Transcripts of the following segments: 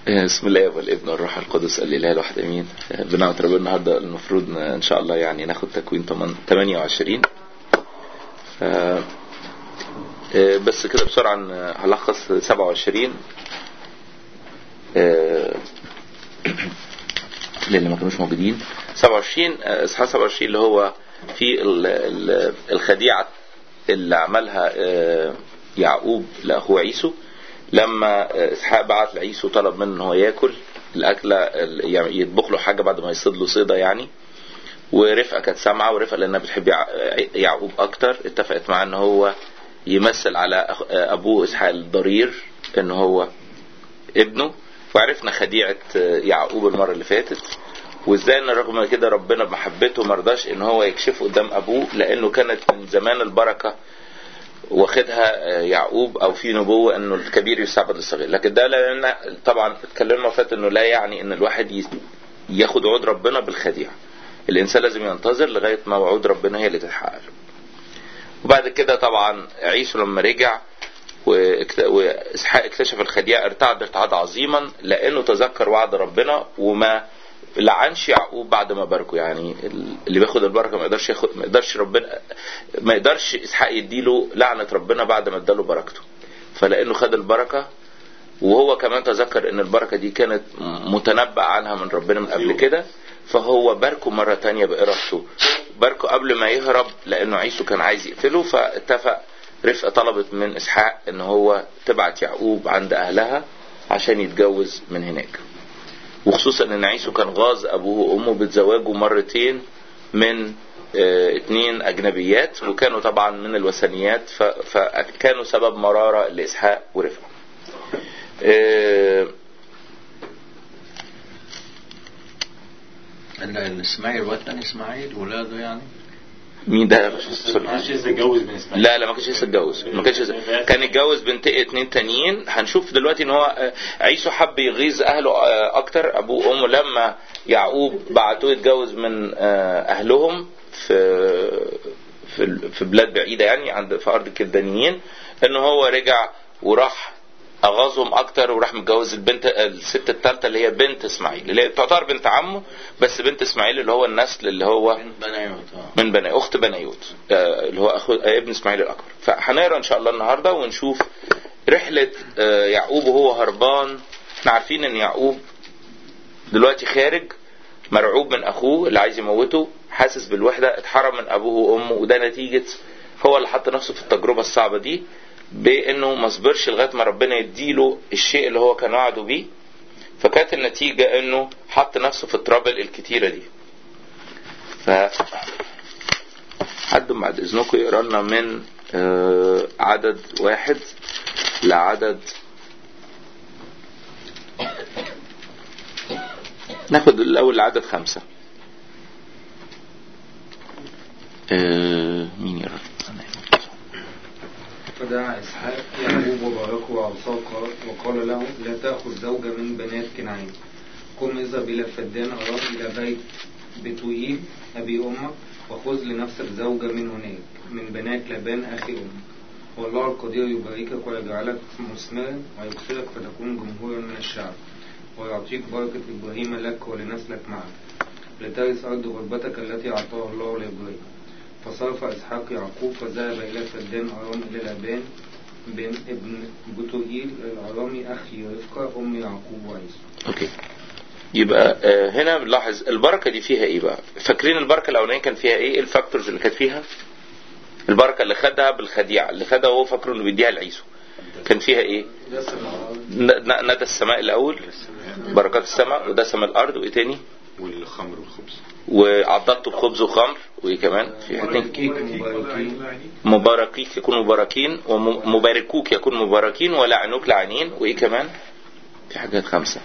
بسم الله والابن والروح القدس الاله الواحد امين بنعمه ربنا النهارده المفروض ن- ان شاء الله يعني ناخد تكوين 28 ف آه، بس كده بسرعه ن- هلخص 27 آه، للي ما كانوش موجودين 27 آه، اصحاح 27 اللي هو في ال- ال- الخديعه اللي عملها آه، يعقوب لاخوه عيسو لما آه، اسحاق بعت لعيسو طلب منه ان هو ياكل الاكله ال- يعني يطبخ له حاجه بعد ما يصيد له صيده يعني ورفقه كانت سامعه ورفقه لانها بتحب يع- يعقوب اكتر اتفقت معاه ان هو يمثل على أخ- ابوه اسحاق الضرير ان هو ابنه وعرفنا خديعه يعقوب المره اللي فاتت وازاي ان رغم من كده ربنا بمحبته مرضاش ان هو يكشفه قدام ابوه لانه كانت من زمان البركه واخدها يعقوب او في نبوه انه الكبير يستعبد للصغير لكن ده لان طبعا اتكلمنا فات انه لا يعني ان الواحد ي- ياخد وعود ربنا بالخديعه الانسان لازم ينتظر لغايه ما وعود ربنا هي اللي تتحقق له. وبعد كده طبعا عيسو لما رجع واكت- واسحاق اكتشف الخديعه ارتعد ارتعاد عظيما لانه تذكر وعد ربنا وما لعنش يعقوب بعد ما باركه يعني اللي بياخد البركه ما يقدرش ياخد ما يقدرش ربنا ما يقدرش اسحاق يديله لعنه ربنا بعد ما اداله بركته فلانه خد البركه وهو كمان تذكر ان البركه دي كانت متنبأ عنها من ربنا من قبل كده فهو باركه مرة تانية بإرادته باركه قبل ما يهرب لأنه عيسو كان عايز يقتله فاتفق رفقة طلبت من إسحاق إن هو تبعت يعقوب عند أهلها عشان يتجوز من هناك وخصوصا إن عيسو كان غاز أبوه وأمه بتزواجه مرتين من آه، اتنين أجنبيات وكانوا طبعا من الوثنيات ف- فكانوا سبب مرارة لإسحاق ورفقة آه، ان إن اسماعيل وطن اسماعيل ولاده يعني مين ده ما كانش لسه اتجوز من اسماعيل لا لا ما كانش لسه اتجوز ما كانش لسه كان اتجوز بنت اتنين تانيين هنشوف دلوقتي ان هو آه، عيسو حب يغيظ اهله آه، اكتر ابوه وامه لما يعقوب بعتوه يتجوز من آه، اهلهم في في ال- في بلاد بعيده يعني عند في ارض الكلدانيين ان هو رجع وراح اغاظهم اكتر وراح متجوز البنت الست الثالثه اللي هي بنت اسماعيل اللي هي تعتبر بنت عمه بس بنت اسماعيل اللي هو النسل اللي هو بنت بنايوت اه من بني اخت بنيوت آه، اللي هو اخو آه، ابن اسماعيل الاكبر فهنقرا ان شاء الله النهارده ونشوف رحله آه، يعقوب وهو هربان احنا عارفين ان يعقوب دلوقتي خارج مرعوب من اخوه اللي عايز يموته حاسس بالوحده اتحرم من ابوه وامه وده نتيجه هو اللي حط نفسه في التجربه الصعبه دي بانه ما صبرش لغايه ما ربنا يديله الشيء اللي هو كان وعده بيه فكانت النتيجه انه حط نفسه في الترابل الكتيره دي ف حد بعد اذنكم يقرا لنا من آه، عدد واحد لعدد ناخد الاول لعدد خمسة آه، مين يقرا فدعا إسحاق يعقوب وباركه وأوصاه وقال له لا تأخذ زوجة من بنات كنعان قم اذهب إلى فدان أرام إلى بيت بتوئيل أبي أمك وخذ لنفسك زوجة من هناك من بنات لبان أخي أمك والله القدير يباركك ويجعلك مثمرا ويكسرك فتكون جمهورا من الشعب ويعطيك بركة إبراهيم لك ولنسلك معك لترث أرض غربتك التي أعطاها الله لإبراهيم فصرف إسحاق يعقوب فذهب إلى فدان أرام إلى لابان بن ابن بتوئيل الأرامي أخي رفقة أم يعقوب وعيسى اوكي يبقى آه، هنا بنلاحظ البركه دي فيها ايه بقى فاكرين البركه الاولانيه كان فيها ايه الفاكتورز اللي كانت فيها البركه اللي خدها بالخديعه اللي خدها وهو فاكره انه بيديها لعيسو كان فيها ايه ن- ن- ندى السماء الاول بركات السماء ودسم الارض وايه تاني والخمر والخبز وعضدت بخبز وخمر وايه كمان في حتتين مباركيك مباركين مباركيك يكونوا مباركين ومباركوك يكونوا مباركين ولعنوك لعنين وايه كمان في حاجات خمسه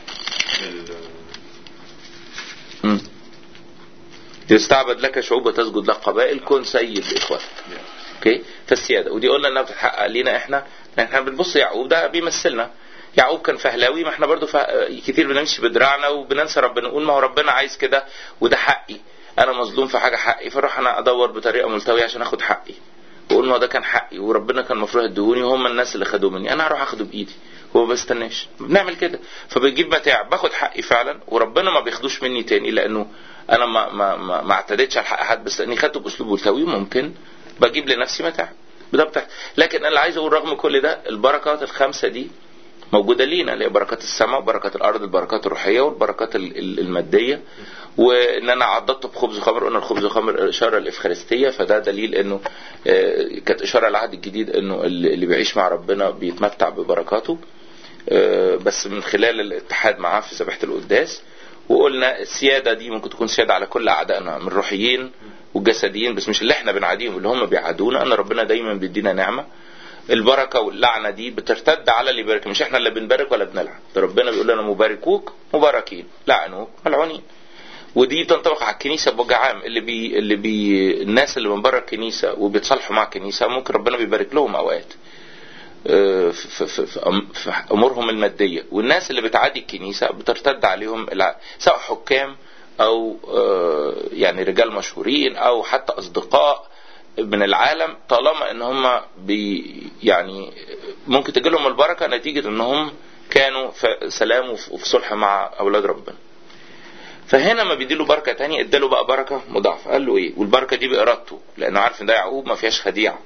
مم. يستعبد لك شعوب وتسجد لك قبائل كن سيد لاخواتك اوكي فالسياده ودي قلنا انها بتتحقق لينا احنا لان احنا بنبص يعقوب ده بيمثلنا يعقوب كان فهلاوي ما احنا برضو فه... كتير بنمشي بدراعنا وبننسى ربنا نقول ما هو ربنا عايز كده وده حقي انا مظلوم في حاجه حقي فاروح انا ادور بطريقه ملتويه عشان اخد حقي واقول ما هو ده كان حقي وربنا كان المفروض يديهوني وهم الناس اللي خدوه مني انا هروح اخده بايدي وما بستناش بنعمل كده فبجيب متاع باخد حقي فعلا وربنا ما بياخدوش مني تاني لانه انا ما ما ما, ما اعتدتش على حق حد بس لاني خدته باسلوب ولتوي ممكن بجيب لنفسي متاع ده بتاع لكن انا اللي عايز اقول رغم كل ده البركات الخمسه دي موجوده لينا اللي هي بركات السماء وبركات الارض البركات الروحيه والبركات ال- ال- الماديه وان انا عضدت بخبز وخمر قلنا الخبز والخمر اشاره الافخارستيه فده دليل انه آه، كانت اشاره العهد الجديد انه اللي اللي بيعيش مع ربنا بيتمتع ببركاته آه، بس من خلال الاتحاد معاه في ذبيحه القداس وقلنا السياده دي ممكن تكون سياده على كل اعدائنا من الروحيين والجسديين بس مش اللي احنا بنعاديهم اللي هم بيعادونا ان ربنا دايما بيدينا نعمه البركه واللعنه دي بترتد على اللي بيبارك مش احنا اللي بنبارك ولا بنلعن ده ربنا بيقول لنا مباركوك مباركين لعنوك ملعونين ودي تنطبق على الكنيسه بوجه عام اللي بي اللي بي الناس اللي من بره الكنيسه وبيتصالحوا مع الكنيسه ممكن ربنا بيبارك لهم اوقات آه، في, في, في, أم- في امورهم الماديه والناس اللي بتعادي الكنيسه بترتد عليهم الع- سواء حكام او آه، يعني رجال مشهورين او حتى اصدقاء من العالم طالما ان هم بي يعني ممكن تجي لهم البركه نتيجه انهم كانوا في سلام وفي وفي صلح مع اولاد ربنا. فهنا ما بيديله بركه تانية اداله بقى بركه مضاعفه قال له ايه والبركه دي بارادته لانه عارف ان ده يعقوب ما فيهاش خديعه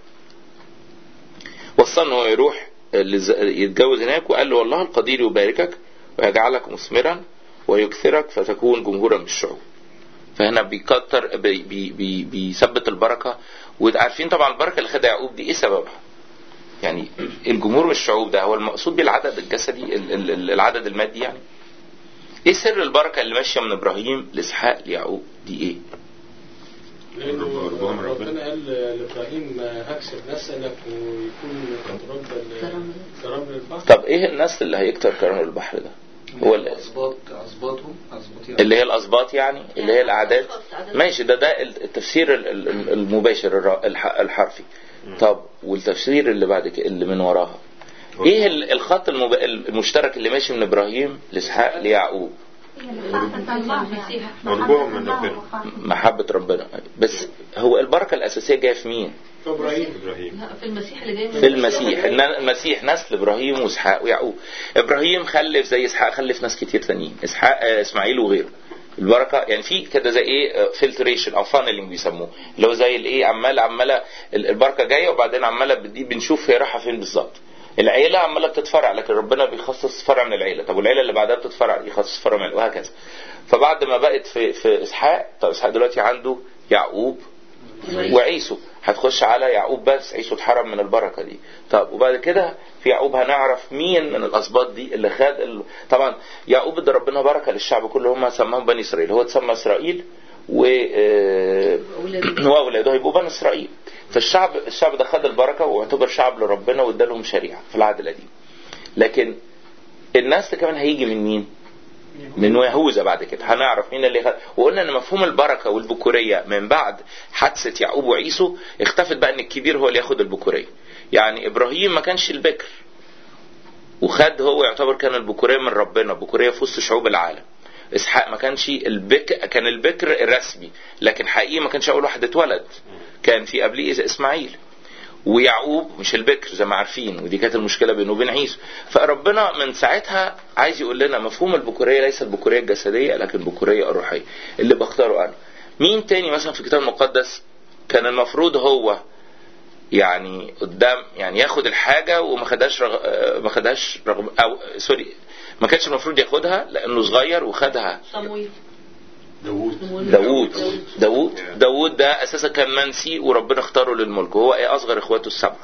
وصى انه هو يروح لز- يتجوز هناك وقال له والله القدير يباركك ويجعلك مثمرا ويكثرك فتكون جمهورا بالشعوب فهنا بيكتر بي بي بي بيثبت البركه وعارفين طبعا البركه اللي خدها يعقوب دي ايه سببها؟ يعني الجمهور من الشعوب ده هو المقصود بالعدد الجسدي ال- ال- ال- العدد المادي يعني ايه سر البركه اللي ماشيه من ابراهيم لاسحاق ليعقوب دي ايه؟ لأنه ربهم ربنا. ربنا قال لإبراهيم هكسب نسلك ويكون رب كرم للبحر طب ايه النسل اللي هيكتر كرم البحر ده؟ هو ال- أسباط أسباطهم أسباط يعني اللي هي الاسباط يعني اللي هي الاعداد ماشي ده ده التفسير ال- ال- المباشر الر- الح- الحرفي طب والتفسير اللي بعد كده اللي من وراها ايه ال- الخط المب... المشترك اللي ماشي من ابراهيم لاسحاق ليعقوب قربهم من ربنا. محبه ربنا بس هو البركه الاساسيه جايه في مين في إبراهيم ابراهيم لا في المسيح اللي جاي من في المسيح ان المسيح نسل ابراهيم واسحاق ويعقوب ابراهيم خلف زي اسحاق خلف ناس كتير تانيين اسحاق آه، اسماعيل وغيره البركه يعني في كده زي ايه فلتريشن او فانلنج بيسموه اللي هو زي الايه عماله عماله ال- البركه جايه وبعدين عماله دي بنشوف هي رايحه فين بالظبط العيله عماله بتتفرع لكن ربنا بيخصص فرع من العيله طب والعيله اللي بعدها بتتفرع يخصص فرع من العيلة وهكذا فبعد ما بقت في في اسحاق طب اسحاق دلوقتي عنده يعقوب وعيسو هتخش على يعقوب بس عيسو اتحرم من البركه دي طب وبعد كده في يعقوب هنعرف مين من الاسباط دي اللي خد ال... طبعا يعقوب ادى ربنا بركه للشعب كله هم سماهم بني اسرائيل هو اتسمى اسرائيل و آه، واولاده هيبقوا بني اسرائيل فالشعب الشعب ده خد البركه واعتبر شعب لربنا وادى لهم شريعه في العهد القديم لكن الناس كمان هيجي من مين؟ من يهوذا بعد كده هنعرف مين اللي خد وقلنا ان مفهوم البركه والبكوريه من بعد حادثه يعقوب وعيسو اختفت بقى ان الكبير هو اللي ياخد البكوريه يعني ابراهيم ما كانش البكر وخد هو يعتبر كان البكوريه من ربنا بكوريه في وسط شعوب العالم اسحاق ما كانش البكر كان البكر الرسمي لكن حقيقي ما كانش اول واحد اتولد كان في قبليه اسماعيل ويعقوب مش البكر زي ما عارفين ودي كانت المشكله بينه وبين عيسو فربنا من ساعتها عايز يقول لنا مفهوم البكوريه ليس البكوريه الجسديه لكن البكوريه الروحيه اللي بختاره انا مين تاني مثلا في الكتاب المقدس كان المفروض هو يعني قدام يعني ياخد الحاجه وما خدهاش رغ... آه، ما خدهاش رغم او سوري ما كانش المفروض ياخدها لانه صغير وخدها صمويل داوود داوود داوود داوود ده اساسا كان منسي وربنا اختاره للملك وهو ايه اصغر اخواته السبعه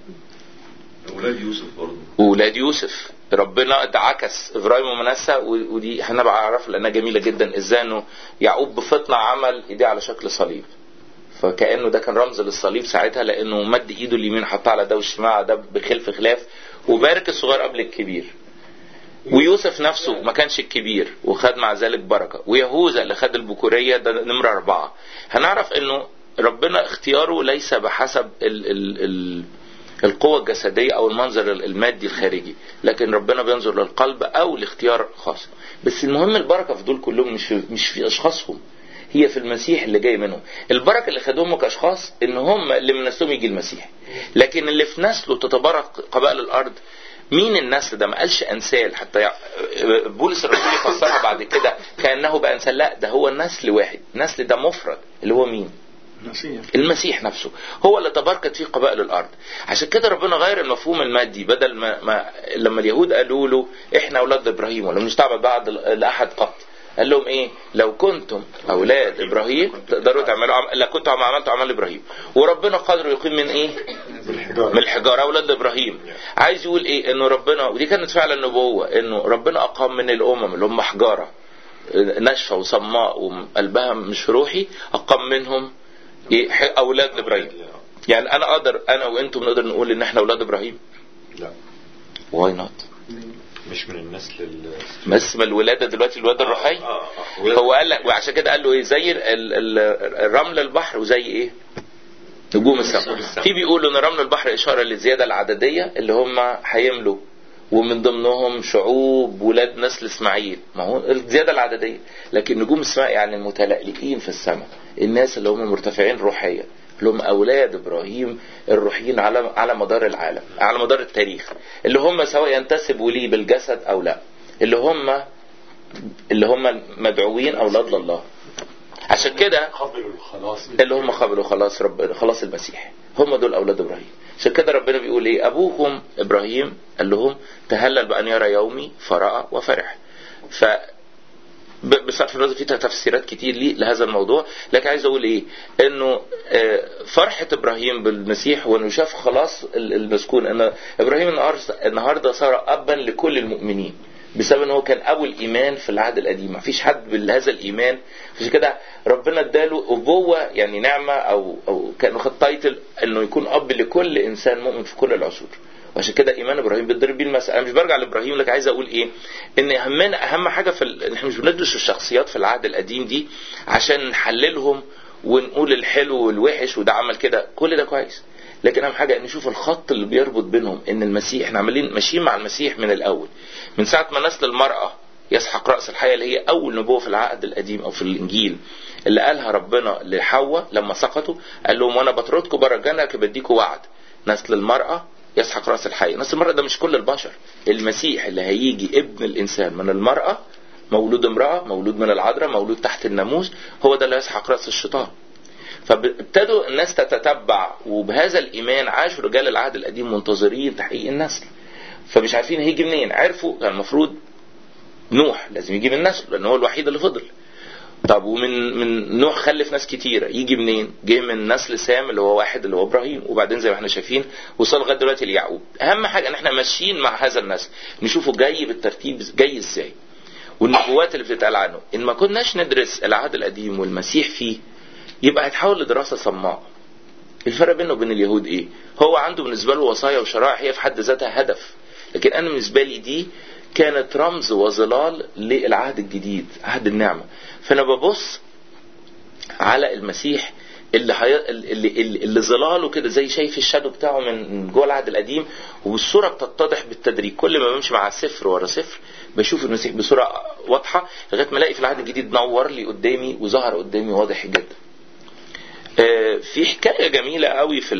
أولاد يوسف برضه وولاد يوسف ربنا اتعكس ابراهيم ومنسى و- ودي هنبقى اعرف لانها جميله جدا ازاي انه يعقوب بفطنه عمل ايديه على شكل صليب فكانه ده كان رمز للصليب ساعتها لانه مد ايده اليمين حطها على ده والشمال على ده بخلف خلاف وبارك الصغير قبل الكبير ويوسف نفسه ما كانش الكبير وخد مع ذلك بركه ويهوذا اللي خد البكوريه ده نمره اربعه هنعرف انه ربنا اختياره ليس بحسب ال ال ال القوة الجسدية أو المنظر المادي الخارجي لكن ربنا بينظر للقلب أو لاختيار خاص بس المهم البركة في دول كلهم مش في, مش في أشخاصهم هي في المسيح اللي جاي منهم البركة اللي خدوهم كأشخاص إن هم اللي من نسلهم يجي المسيح لكن اللي في نسله تتبارك قبائل الأرض مين النسل ده ما قالش انسال حتى يع- بولس الرسول يفسرها بعد كده كانه بقى انسان لا ده هو النسل واحد النسل ده مفرد اللي هو مين نصيح المسيح نفسه هو اللي تباركت فيه قبائل الارض عشان كده ربنا غير المفهوم المادي بدل ما, ما لما اليهود قالوا له احنا اولاد ابراهيم ولم نستعبد بعد لاحد قط قال لهم ايه لو كنتم اولاد ابراهيم تقدروا تعملوا عم... لا كنتم عملتوا اعمال ابراهيم وربنا قادر يقيم من ايه من الحجاره اولاد ابراهيم عايز يقول ايه انه ربنا ودي كانت فعلا نبوه انه ربنا اقام من الامم اللي هم حجاره ناشفه وصماء وقلبها مش روحي اقام منهم إيه؟ ح- اولاد ابراهيم يعني انا اقدر انا وانتم نقدر نقول ان احنا اولاد ابراهيم لا واي نوت مش من النسل ال بس ما الولاده دلوقتي الولاده الروحيه آه، آه. ولاد- هو قال لك وعشان كده قال له ايه زي ال- ال- الرمل البحر وزي ايه نجوم السماء في بيقولوا ان رمل البحر اشاره للزياده العدديه اللي هم هيملوا ومن ضمنهم شعوب ولاد نسل اسماعيل ما هو الزياده العدديه لكن نجوم السماء يعني المتلألئين في السماء الناس اللي هم مرتفعين روحيا اللي هم اولاد ابراهيم الروحيين على على مدار العالم على مدار التاريخ اللي هم سواء ينتسبوا ليه بالجسد او لا اللي هم اللي هم مدعوين اولاد لله عشان كده قبلوا الخلاص اللي هم قبلوا خلاص رب خلاص المسيح هم دول اولاد ابراهيم عشان كده ربنا بيقول ايه ابوكم ابراهيم قال لهم تهلل بان يرى يومي فراى وفرح ف ب- بصرف النظر في تفسيرات كتير ليه لهذا الموضوع لكن عايز اقول ايه انه آه، فرحه ابراهيم بالمسيح وانه شاف خلاص ال- المسكون ان ابراهيم النهار- النهارده صار ابا لكل المؤمنين بسبب ان هو كان ابو الايمان في العهد القديم ما فيش حد بهذا الايمان عشان كده ربنا اداله ابوه يعني نعمه او او كانه خد تايتل انه يكون اب لكل انسان مؤمن في كل العصور وعشان كده ايمان ابراهيم بيتضرب بيه المثل انا مش برجع لابراهيم لكن عايز اقول ايه ان اهمنا اهم حاجه في ال... احنا مش بندرس الشخصيات في العهد القديم دي عشان نحللهم ونقول الحلو والوحش وده عمل كده كل ده كويس لكن اهم حاجه ان نشوف الخط اللي بيربط بينهم ان المسيح احنا عمالين ماشيين مع المسيح من الاول من ساعه ما نسل المراه يسحق راس الحيه اللي هي اول نبوه في العهد القديم او في الانجيل اللي قالها ربنا لحواء لما سقطوا قال لهم وانا بطردكم بره الجنه لكن بديكم وعد نسل المراه يسحق راس الحي نسل المرأة ده مش كل البشر المسيح اللي هيجي ابن الإنسان من المرأة مولود امرأة مولود من العذراء مولود تحت الناموس هو ده اللي يسحق راس الشيطان فابتدوا الناس تتتبع وبهذا الإيمان عاشوا رجال العهد القديم منتظرين تحقيق النسل فمش عارفين هيجي منين عرفوا كان المفروض نوح لازم يجي من نسله لأن هو الوحيد اللي فضل طب ومن من نوح خلف ناس كتيره يجي منين؟ جه من نسل سام اللي هو واحد اللي هو ابراهيم وبعدين زي ما احنا شايفين وصل لغايه دلوقتي ليعقوب اهم حاجه ان احنا ماشيين مع هذا النسل نشوفه جاي بالترتيب جاي ازاي والنبوات اللي بتتقال عنه ان ما كناش ندرس العهد القديم والمسيح فيه يبقى هيتحول لدراسه صماء الفرق بينه وبين اليهود ايه هو عنده بالنسبه له وصايا وشرائع هي في حد ذاتها هدف لكن انا بالنسبه لي دي كانت رمز وظلال للعهد الجديد عهد النعمه فانا ببص على المسيح اللي حي... اللي, اللي, اللي ظلاله كده زي شايف الشادو بتاعه من جوه العهد القديم والصوره بتتضح بالتدريج كل ما بمشي مع سفر ورا سفر بشوف المسيح بصوره واضحه لغايه ما الاقي في العهد الجديد نور لي قدامي وظهر قدامي واضح جدا. آه في حكايه جميله قوي في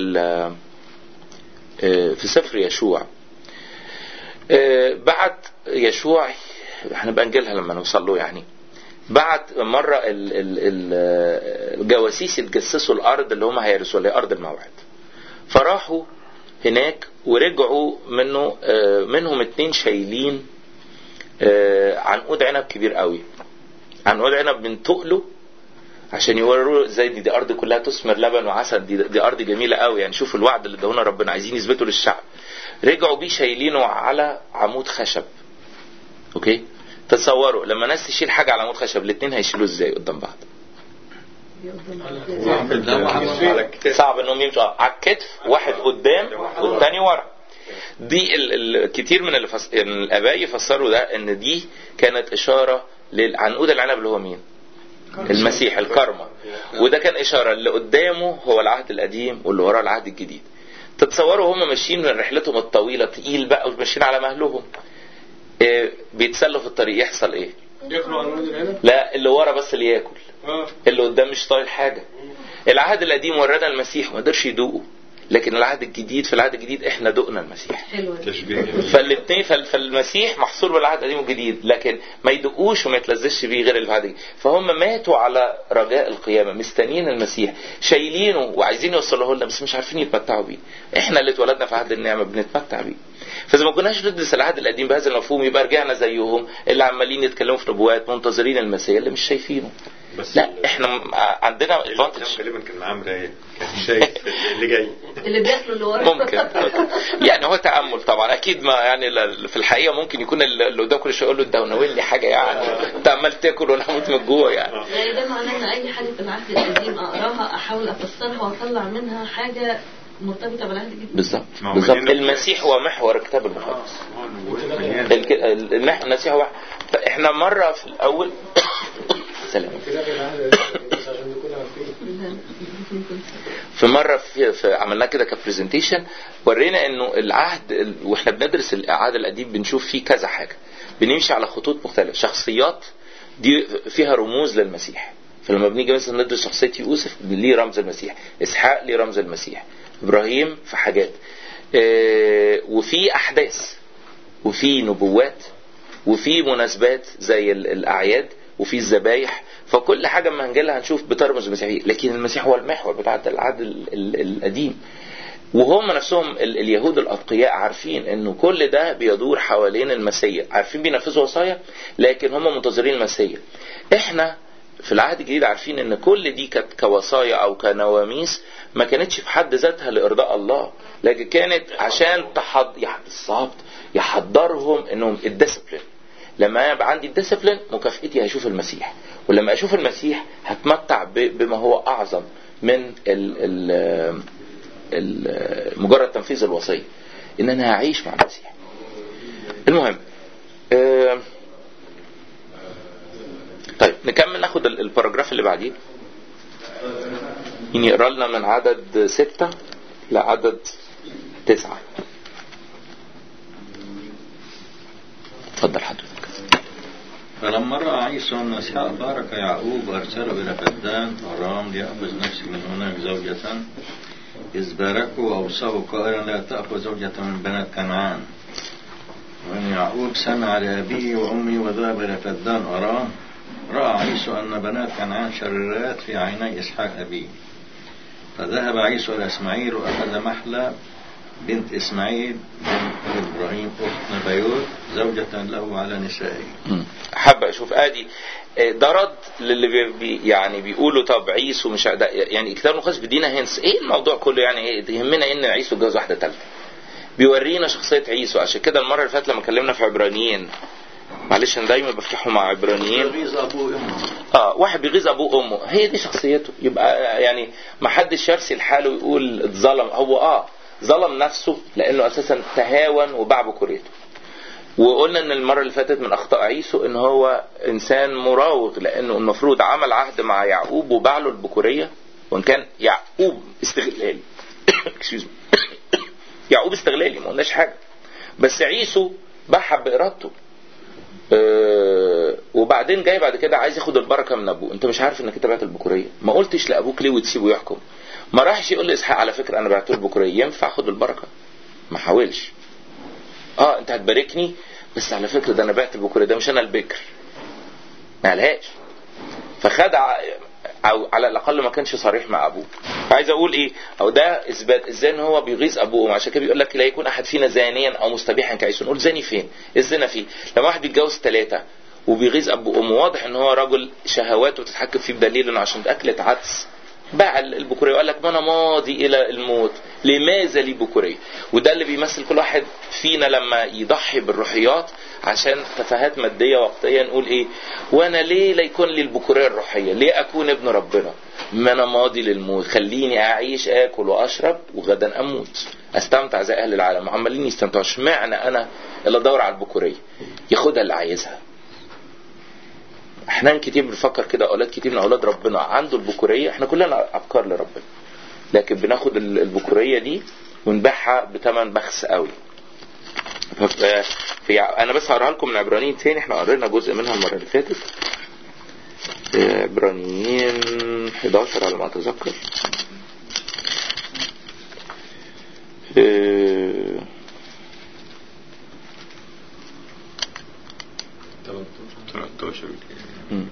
آه في سفر يشوع. آه بعت يشوع هنبقى نجيلها لما نوصل له يعني. بعت مرة الجواسيس يتجسسوا الأرض اللي هم هيرثوا اللي هي أرض الموعد فراحوا هناك ورجعوا منه منهم اتنين شايلين عنقود عنب كبير قوي عنقود عنب من تقله عشان يوروا ازاي دي, دي ارض كلها تثمر لبن وعسل دي, دي ارض جميله قوي يعني شوفوا الوعد اللي اداهونا ربنا عايزين يثبتوا للشعب رجعوا بيه شايلينه على عمود خشب اوكي تصوروا لما ناس تشيل حاجه على عمود خشب الاثنين هيشيلوه ازاي قدام بعض صعب انهم يمشوا على الكتف واحد قدام والثاني ورا دي ال ال كتير من اللي فس... الاباء يفسروا ده ان دي كانت اشاره للعنقود العنب اللي هو مين؟ المسيح الكرمة وده كان اشاره اللي قدامه هو العهد القديم واللي وراه العهد الجديد تتصوروا هم ماشيين من رحلتهم الطويله تقيل بقى وماشيين على مهلهم إيه بيتسلوا في الطريق يحصل ايه؟ ياكلوا عنقود العنب؟ لا اللي ورا بس اللي ياكل اه اللي قدام مش طايل حاجه العهد القديم ورانا المسيح ما قدرش يدوقه لكن العهد الجديد في العهد الجديد احنا دقنا المسيح حلوة دي. تشبيه جميل. فالاثنين فال- فالمسيح محصور بالعهد القديم والجديد لكن ما يدقوش وما يتلذذش بيه غير العهد الجديد فهم ماتوا على رجاء القيامه مستنيين المسيح شايلينه وعايزين يوصلوه لنا بس مش عارفين يتمتعوا بيه احنا اللي اتولدنا في عهد النعمه بنتمتع بيه فاذا ما كناش ندرس العهد القديم بهذا المفهوم يبقى رجعنا زيهم اللي عمالين يتكلموا في نبوات منتظرين المسيح اللي مش شايفينه بس لا ال- احنا م- عندنا الإنسان advantage غالبا كان معاه مرايه كان شايف اللي جاي اللي بياكلوا اللي ورا ممكن يعني هو تامل طبعا اكيد ما يعني ل- في الحقيقه ممكن يكون اللي قدام كل شويه يقول له انت ناوي لي حاجه يعني انت عمال تاكل وانا هموت من الجوع يعني يعني ده معناه ان اي حاجه في العهد القديم اقراها احاول افسرها واطلع منها حاجه مرتبطه بالعهد الجديد بالظبط ما هو بالظبط مليان المسيح هو محور الكتاب المقدس آه، مليان. الك- ال- المح- المسيح هو احنا مره في الاول سلام كده في العهد القديم بس عشان نكون عارفين في مره في, في عملناه كده كبرزنتيشن ورينا انه العهد ال- واحنا بندرس العهد القديم بنشوف فيه كذا حاجه بنمشي على خطوط مختلفه شخصيات دي فيها رموز للمسيح فلما بنيجي مثلا ندرس شخصيه يوسف ليه رمز المسيح اسحاق ليه رمز المسيح ابراهيم في حاجات آه، وفي احداث وفي نبوات وفي مناسبات زي ال- الاعياد وفي الذبايح فكل حاجه اما هنجيلها هنشوف بترمز المسيحيه لكن المسيح هو المحور بتاع العهد ال- ال- القديم وهم نفسهم ال- اليهود الاتقياء عارفين انه كل ده بيدور حوالين المسيح عارفين بينفذوا وصايا لكن هم منتظرين المسيح احنا في العهد الجديد عارفين ان كل دي كانت كوصايا او كنواميس ما كانتش في حد ذاتها لارضاء الله لكن كانت عشان تحض يعني بالظبط يحضرهم انهم الديسبلين لما يبقى عندي الديسبلين مكافئتي هشوف المسيح ولما اشوف المسيح هتمتع ب- بما هو اعظم من ال ال ال مجرد تنفيذ الوصيه ان انا هعيش مع المسيح المهم آه، طيب نكمل ناخد ال- الباراجراف اللي بعديه مين يقرا لنا من عدد ستة لعدد تسعة اتفضل حضرتك فلما رأى عيسى أن إسحاق بارك يعقوب أرسله إلى فدان أرام ليأخذ نفسه من هناك زوجة إذ باركه وأوصاه قائلا لا تأخذ زوجة من بنات كنعان وأن يعقوب سمع لأبيه وأمه وذهب إلى فدان أرام رأى عيسى أن بنات كنعان شريرات في عيني إسحاق أبيه فذهب عيسى إلى إسماعيل وأخذ محلى بنت إسماعيل بنت إبراهيم أخت نبيوت زوجة له على نسائه مم. حابة اشوف ادي آه، ده رد للي بي بي يعني بيقولوا طب عيسو مش ده يعني الكتاب المقدس بيدينا هنس ايه الموضوع كله يعني ايه يهمنا ان عيسو اتجوز واحده ثالثه بيورينا شخصيه عيسو عشان كده المره اللي فاتت لما اتكلمنا في عبرانيين معلش انا دايما بفتحه مع عبرانيين يغيظ أبوه أمه اه واحد بيغيظ ابوه وامه هي دي شخصيته يبقى يعني ما حدش يرسي لحاله ويقول اتظلم هو اه ظلم نفسه لانه اساسا تهاون وباع بكوريته وقلنا ان المره اللي فاتت من اخطاء عيسو ان هو انسان مراوغ لانه المفروض عمل عهد مع يعقوب وباع له البكوريه وان كان يعقوب استغلالي Excuse me. يعقوب استغلالي ما قلناش حاجه بس عيسو باعها بارادته آه، وبعدين جاي بعد كده عايز ياخد البركه من ابوه انت مش عارف انك انت بعت البكوريه ما قلتش لابوك ليه وتسيبه يحكم ما راحش يقول لاسحاق على فكره انا بعت له البكوريه ينفع خد البركه ما حاولش اه انت هتباركني بس على فكره ده انا بعت البكوريه ده مش انا البكر ما قالهاش فخد ع- او على الاقل ما كانش صريح مع ابوه عايز اقول ايه او ده اثبات ازاي ان هو بيغيظ ابوه عشان كده بيقول لك لا يكون احد فينا زانيا او مستبيحا كعيسو نقول زاني فين الزنا فيه لما واحد بيتجوز ثلاثه وبيغيظ ابوه وامه واضح ان هو رجل شهواته بتتحكم فيه بدليل انه عشان اكله عدس باع البكوريه وقال لك ما انا ماضي الى الموت لماذا لي بكوريه وده اللي بيمثل كل واحد فينا لما يضحي بالروحيات عشان تفاهات ماديه وقتيه نقول ايه وانا ليه لا يكون لي البكوريه الروحيه ليه اكون ابن ربنا ما انا ماضي للموت خليني اعيش اكل واشرب وغدا اموت استمتع زي اهل العالم عمالين يستمتعوا اشمعنى انا اللي ادور على البكوريه ياخدها اللي عايزها احنا كتير بنفكر كده اولاد كتير من اولاد ربنا عنده البكوريه احنا كلنا ابكار لربنا لكن بناخد ال- البكوريه دي ونبيعها بثمن بخس قوي ف- في انا بس هقراها لكم من عبرانيين تاني احنا قرينا جزء منها المره اللي فاتت عبرانيين 11 على ما اتذكر آه، 13 مم.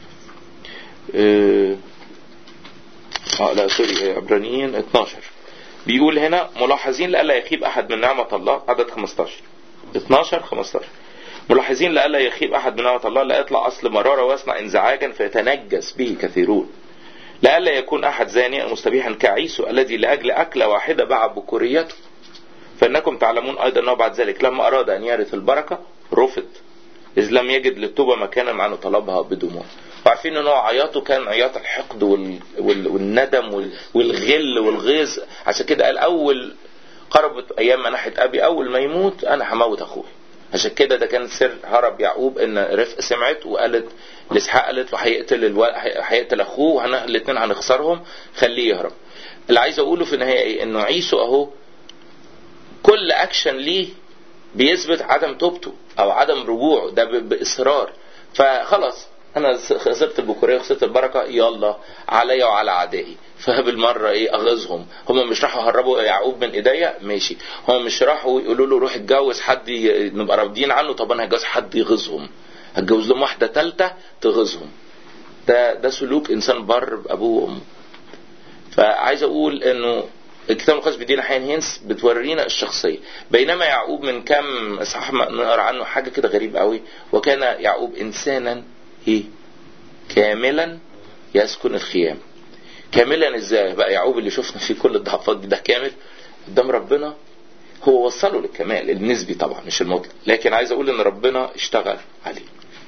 اه آه، لا سوري آه، عبرانيين 12 بيقول هنا ملاحظين لئلا يخيب احد من نعمة الله عدد 15 12 15 ملاحظين لئلا يخيب احد من نعمة الله لا يطلع اصل مرارة ويصنع انزعاجا فيتنجس به كثيرون لئلا يكون احد زانيا مستبيحا كعيسو الذي لاجل اكله واحده باع بكوريته فانكم تعلمون ايضا انه بعد ذلك لما اراد ان يرث البركه رفض إذ لم يجد للتوبة مكانا مع أنه طلبها بدموع وعارفين ان هو عياطه كان عياط الحقد وال... وال... والندم وال... والغل والغيظ عشان كده قال اول قربت ايام منحة ابي اول ما يموت انا هموت اخوي عشان كده ده كان سر هرب يعقوب ان رفق سمعت وقالت لاسحاق قالت له هيقتل الو... هيقتل اخوه وهن... الاثنين هنخسرهم خليه يهرب اللي عايز اقوله في النهايه ايه انه عيسو اهو كل اكشن ليه بيثبت عدم توبته او عدم رجوعه ده ب- باصرار فخلاص انا س- خسرت البكوريه وخسرت البركه يلا عليا وعلى اعدائي فبالمره ايه اغيظهم هم مش راحوا يهربوا يعقوب من ايديا ماشي هم مش راحوا يقولوا له روح اتجوز حد ي- نبقى راضيين عنه طب انا هتجوز حد يغيظهم هتجوز لهم واحده ثالثه تغيظهم ده ده سلوك انسان بر بابوه وامه فعايز اقول انه الكتاب المقدس بيدينا احيانا هنس بتورينا الشخصيه بينما يعقوب من كام اصحاح ما نقرا عنه حاجه كده غريب قوي وكان يعقوب انسانا ايه كاملا يسكن الخيام كاملا ازاي بقى يعقوب اللي شفنا فيه كل الضعفات دي ده كامل قدام ربنا هو وصله للكمال النسبي طبعا مش المطلق لكن عايز اقول ان ربنا اشتغل عليه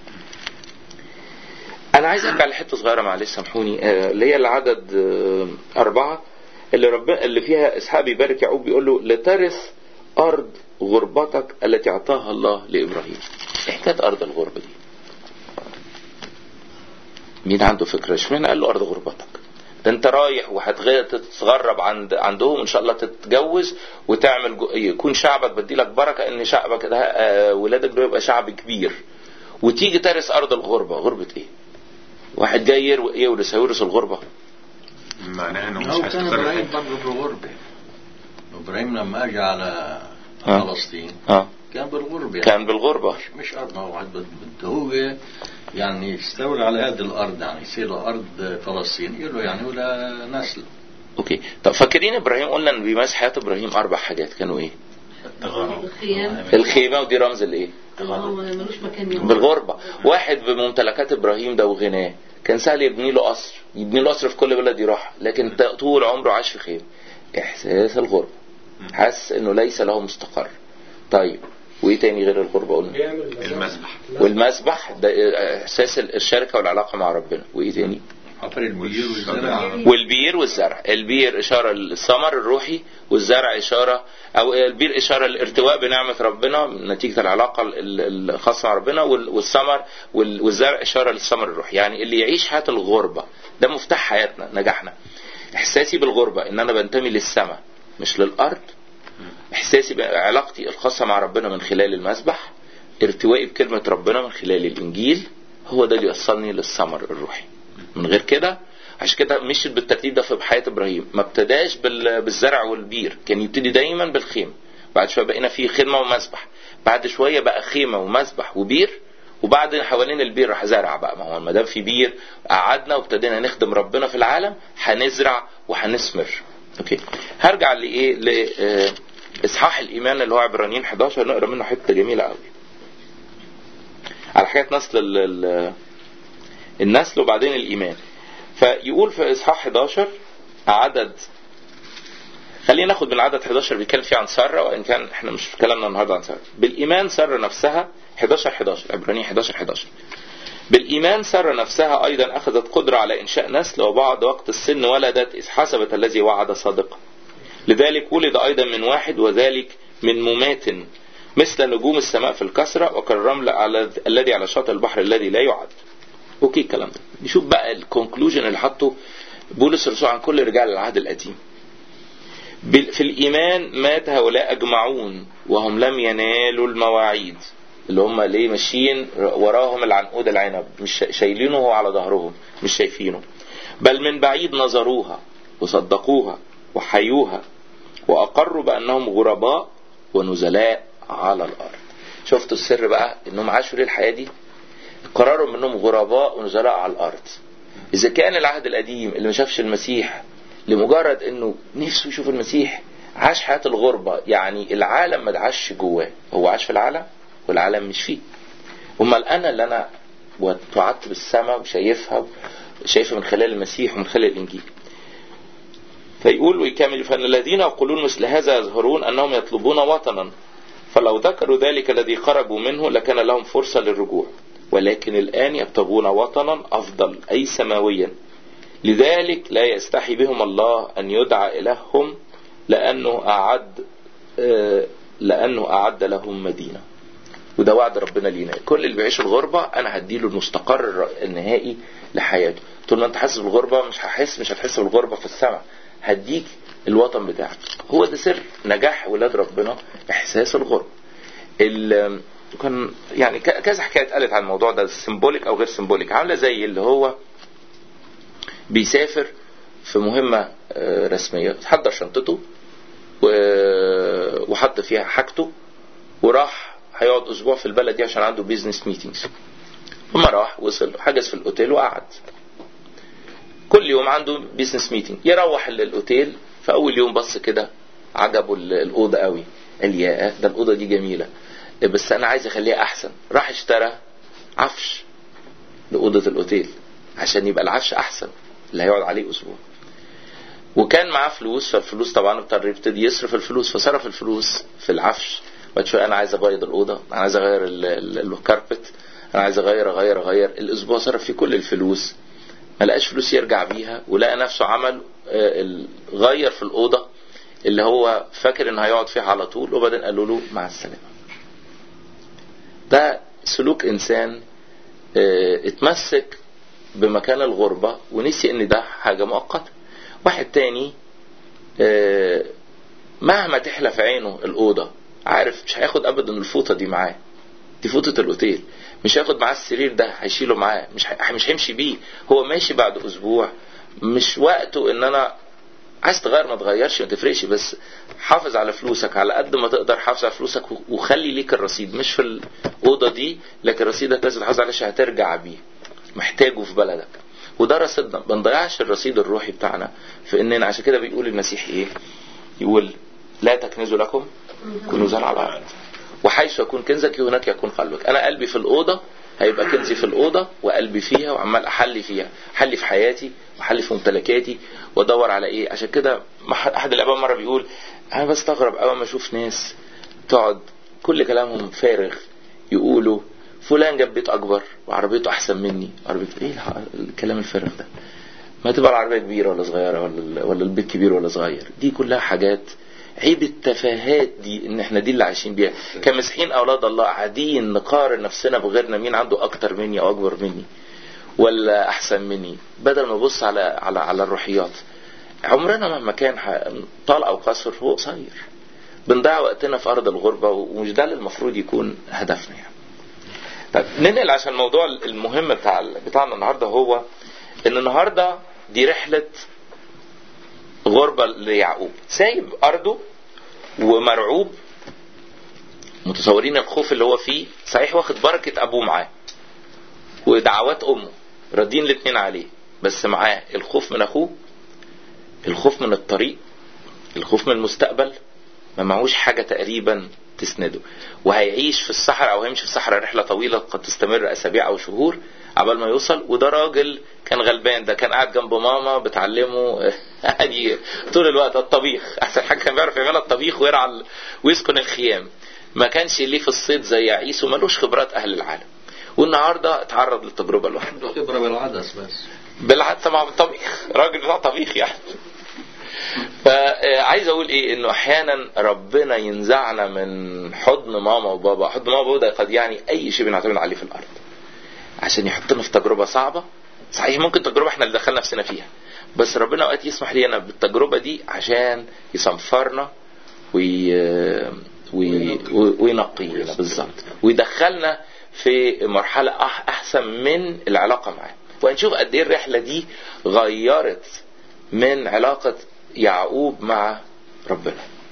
انا عايز ارجع لحته صغيره معلش سامحوني آه، اللي هي العدد آه، اربعه اللي ربنا اللي فيها اسحاق بيبارك يعقوب بيقول له لترث ارض غربتك التي اعطاها الله لابراهيم. ايه حكايه ارض الغربه دي؟ مين عنده فكره؟ اشمعنى قال له ارض غربتك؟ ده انت رايح وهتتغرب عند عندهم ان شاء الله تتجوز وتعمل جو... يكون شعبك بدي لك بركه ان شعبك ده آه، ولادك دول يبقى شعب كبير وتيجي ترث ارض الغربه، غربه ايه؟ واحد جاي يرو- يورث هيورث الغربه معناها انه مش أو كان إبراهيم هيستقر برضه بالغربة إبراهيم لما أجى على آه. فلسطين اه كان بالغربة يعني كان بالغربه مش, مش أرض ما هو واحد بده بده هو يعني يستولي على هذه الأرض يعني يصير له أرض فلسطين له يعني ولا نسل اوكي طب فاكرين ابراهيم قلنا ان بيمارس حياه ابراهيم اربع حاجات كانوا ايه؟ الخيام الخيمه ودي رمز لايه؟ اللي هو ملوش مكان يقعد. بالغربه واحد بممتلكات ابراهيم ده وغناه كان سهل يبني له قصر يبني له قصر في كل بلد يروح لكن ت- طول عمره عاش في خيمه احساس الغربه حاسس انه ليس له مستقر طيب وايه تاني غير الغربه قلنا بيعمل المسبح. والمسبح ده احساس الشركه والعلاقه مع ربنا وايه تاني حفر البير والزرع والبير والزرع البير إشارة للثمر الروحي والزرع إشارة أو البير إشارة للارتواء بنعمة ربنا نتيجة العلاقة ال- ال- الخاصة مع ربنا وال- والثمر وال- والزرع إشارة للثمر الروحي يعني اللي يعيش حياة الغربة ده مفتاح حياتنا نجاحنا إحساسي بالغربة إن أنا بنتمي للسماء مش للأرض إحساسي بعلاقتي الخاصة مع ربنا من خلال المسبح ارتوائي بكلمة ربنا من خلال الإنجيل هو ده اللي يوصلني للثمر الروحي من غير كده عشان كده مشيت بالترتيب ده في حياه ابراهيم ما ابتداش بال- بالزرع والبير كان يبتدي دايما بالخيمه بعد شويه بقينا في خيمه ومسبح بعد شويه بقى خيمه ومسبح وبير وبعد حوالين البير راح زرع بقى ما هو ما دام في بير قعدنا وابتدينا نخدم ربنا في العالم هنزرع وهنثمر اوكي هرجع لايه لاصحاح الايمان اللي هو عبرانيين 11 نقرا منه حته جميله قوي على حكايه نسل ال- ال- النسل وبعدين الإيمان فيقول في إصحاح 11 عدد خلينا ناخد من العدد 11 بيتكلم فيه عن سارة وإن كان إحنا مش في كلامنا النهاردة عن سارة بالإيمان سارة نفسها 11 11 عبرانيين 11 11 بالإيمان سارة نفسها أيضا أخذت قدرة على إنشاء نسل وبعد وقت السن ولدت إذ حسبت الذي وعد صادقا لذلك ولد أيضا من واحد وذلك من ممات مثل نجوم السماء في الكسرة وكالرمل على الذي على شاطئ البحر الذي لا يعد اوكي الكلام ده نشوف بقى الكونكلوجن اللي حطه بولس الرسول عن كل رجال العهد القديم بال- في الايمان مات هؤلاء اجمعون وهم لم ينالوا المواعيد اللي هم ليه ماشيين وراهم العنقود العنب مش شا- شايلينه وهو على ظهرهم مش شايفينه بل من بعيد نظروها وصدقوها وحيوها وأقروا بأنهم غرباء ونزلاء على الأرض شفتوا السر بقى إنهم عاشوا ليه الحياة دي قرروا انهم غرباء ونزلاء على الارض اذا كان العهد القديم اللي ما شافش المسيح لمجرد انه نفسه يشوف المسيح عاش حياة الغربة يعني العالم ما عاش جواه هو عاش في العالم والعالم مش فيه امال انا اللي انا وعدت بالسماء وشايفها شايفها من خلال المسيح ومن خلال الانجيل فيقول ويكمل فان الذين يقولون مثل هذا يظهرون انهم يطلبون وطنا فلو ذكروا ذلك الذي خرجوا منه لكان لهم فرصة للرجوع ولكن الآن يبتغون وطنا أفضل أي سماويا لذلك لا يستحي بهم الله أن يدعى إلههم لأنه أعد آه، لأنه أعد لهم مدينة وده وعد ربنا لينا كل اللي بيعيش الغربة أنا هديله المستقر النهائي لحياته طول ما أنت حاسس بالغربة مش هحس مش هتحس بالغربة في السماء هديك الوطن بتاعك هو ده سر نجاح ولاد ربنا إحساس الغربة ال- كان يعني ك- كذا حكايه اتقالت عن الموضوع ده سيمبوليك او غير سيمبوليك عامله زي اللي هو بيسافر في مهمه آه، رسميه حضر شنطته و- وحط فيها حاجته وراح هيقعد اسبوع في البلد دي عشان عنده بيزنس ميتينجز لما راح وصل حجز في الاوتيل وقعد كل يوم عنده بيزنس ميتنج يروح ال- الاوتيل في اول يوم بص كده عجبه ال- الاوضه قوي قال يا ده الاوضه دي جميله بس انا عايز اخليها احسن راح اشترى عفش لاوضه الاوتيل عشان يبقى العفش احسن اللي هيقعد عليه اسبوع وكان معاه فلوس فالفلوس طبعا اضطر يبتدي يصرف الفلوس فصرف الفلوس في العفش بعد شويه انا عايز اغير الاوضه انا عايز اغير ال- ال- الكاربت انا عايز اغير اغير اغير الاسبوع صرف فيه كل الفلوس ما لقاش فلوس يرجع بيها ولقى نفسه عمل آه، ال- غير في الاوضه اللي هو فاكر ان هيقعد فيها على طول وبعدين قالوا له مع السلامه ده سلوك انسان آه، اتمسك بمكان الغربة ونسي ان ده حاجة مؤقتة واحد تاني آه، مهما تحلى في عينه الأوضة عارف مش هياخد أبدا الفوطة دي معاه دي فوطة الأوتيل مش هياخد معاه السرير ده هيشيله معاه مش ه- مش هيمشي بيه هو ماشي بعد أسبوع مش وقته إن أنا عايز تغير ما تغيرش ما تفرقش بس حافظ على فلوسك على قد ما تقدر حافظ على فلوسك و- وخلي ليك الرصيد مش في الأوضة دي لكن رصيدك لازم تحافظ عليه عشان هترجع بيه محتاجه في بلدك وده رصيدنا ما نضيعش الرصيد الروحي بتاعنا في اننا عشان كده بيقول المسيح ايه يقول لا تكنزوا لكم كنوزا على الارض وحيث يكون كنزك هناك يكون قلبك انا قلبي في الاوضه هيبقى كنزي في الاوضه وقلبي فيها وعمال احلي فيها احلي في حياتي واحلي في ممتلكاتي وادور على ايه عشان كده مح- احد الاباء مره بيقول انا بستغرب اول ما اشوف ناس تقعد كل كلامهم فارغ يقولوا فلان جاب بيت اكبر وعربيته احسن مني عربيته ايه الح- الكلام الفارغ ده ما تبقى العربيه كبيره ولا صغيره ولا ال- ولا البيت كبير ولا صغير دي كلها حاجات عيب التفاهات دي ان احنا دي اللي عايشين بيها كمسيحيين اولاد الله قاعدين نقارن نفسنا بغيرنا مين عنده اكتر مني او اكبر مني ولا احسن مني بدل ما نبص على على على الروحيات عمرنا مهما كان ح- طال او قصر هو قصير بنضيع وقتنا في ارض الغربه ومش ده اللي المفروض يكون هدفنا يعني طيب ننقل عشان الموضوع المهم بتاع بتاعنا النهارده هو ان النهارده دي رحله غربه ليعقوب سايب ارضه ومرعوب متصورين الخوف اللي هو فيه صحيح واخد بركه ابوه معاه ودعوات امه راضيين الاثنين عليه بس معاه الخوف من اخوه الخوف من الطريق الخوف من المستقبل ما معهوش حاجه تقريبا تسنده وهيعيش في الصحراء او هيمشي في الصحراء رحله طويله قد تستمر اسابيع او شهور عبال ما يوصل وده راجل كان غلبان ده كان قاعد جنب ماما بتعلمه ادي طول الوقت الطبيخ احسن حاجه كان بيعرف يعملها الطبيخ ويرعى ال- ويسكن الخيام ما كانش ليه في الصيد زي عيسو ملوش خبرات اهل العالم والنهارده اتعرض للتجربه لوحده عنده خبرة بالعدس بس بالعكس طبعا بالطبيخ راجل بتاع طبيخ يعني فعايز اقول ايه انه احيانا ربنا ينزعنا من حضن ماما وبابا حضن ماما وبابا ده قد يعني اي شيء بنعتمد عليه في الارض عشان يحطنا في تجربه صعبه صحيح ممكن تجربه احنا اللي دخلنا نفسنا فيها بس ربنا اوقات يسمح لنا بالتجربه دي عشان يصنفرنا وي... وي... وينقينا بالظبط ويدخلنا في مرحله أح... احسن من العلاقه معاه وهنشوف قد ايه الرحله دي غيرت من علاقه يعقوب مع ربنا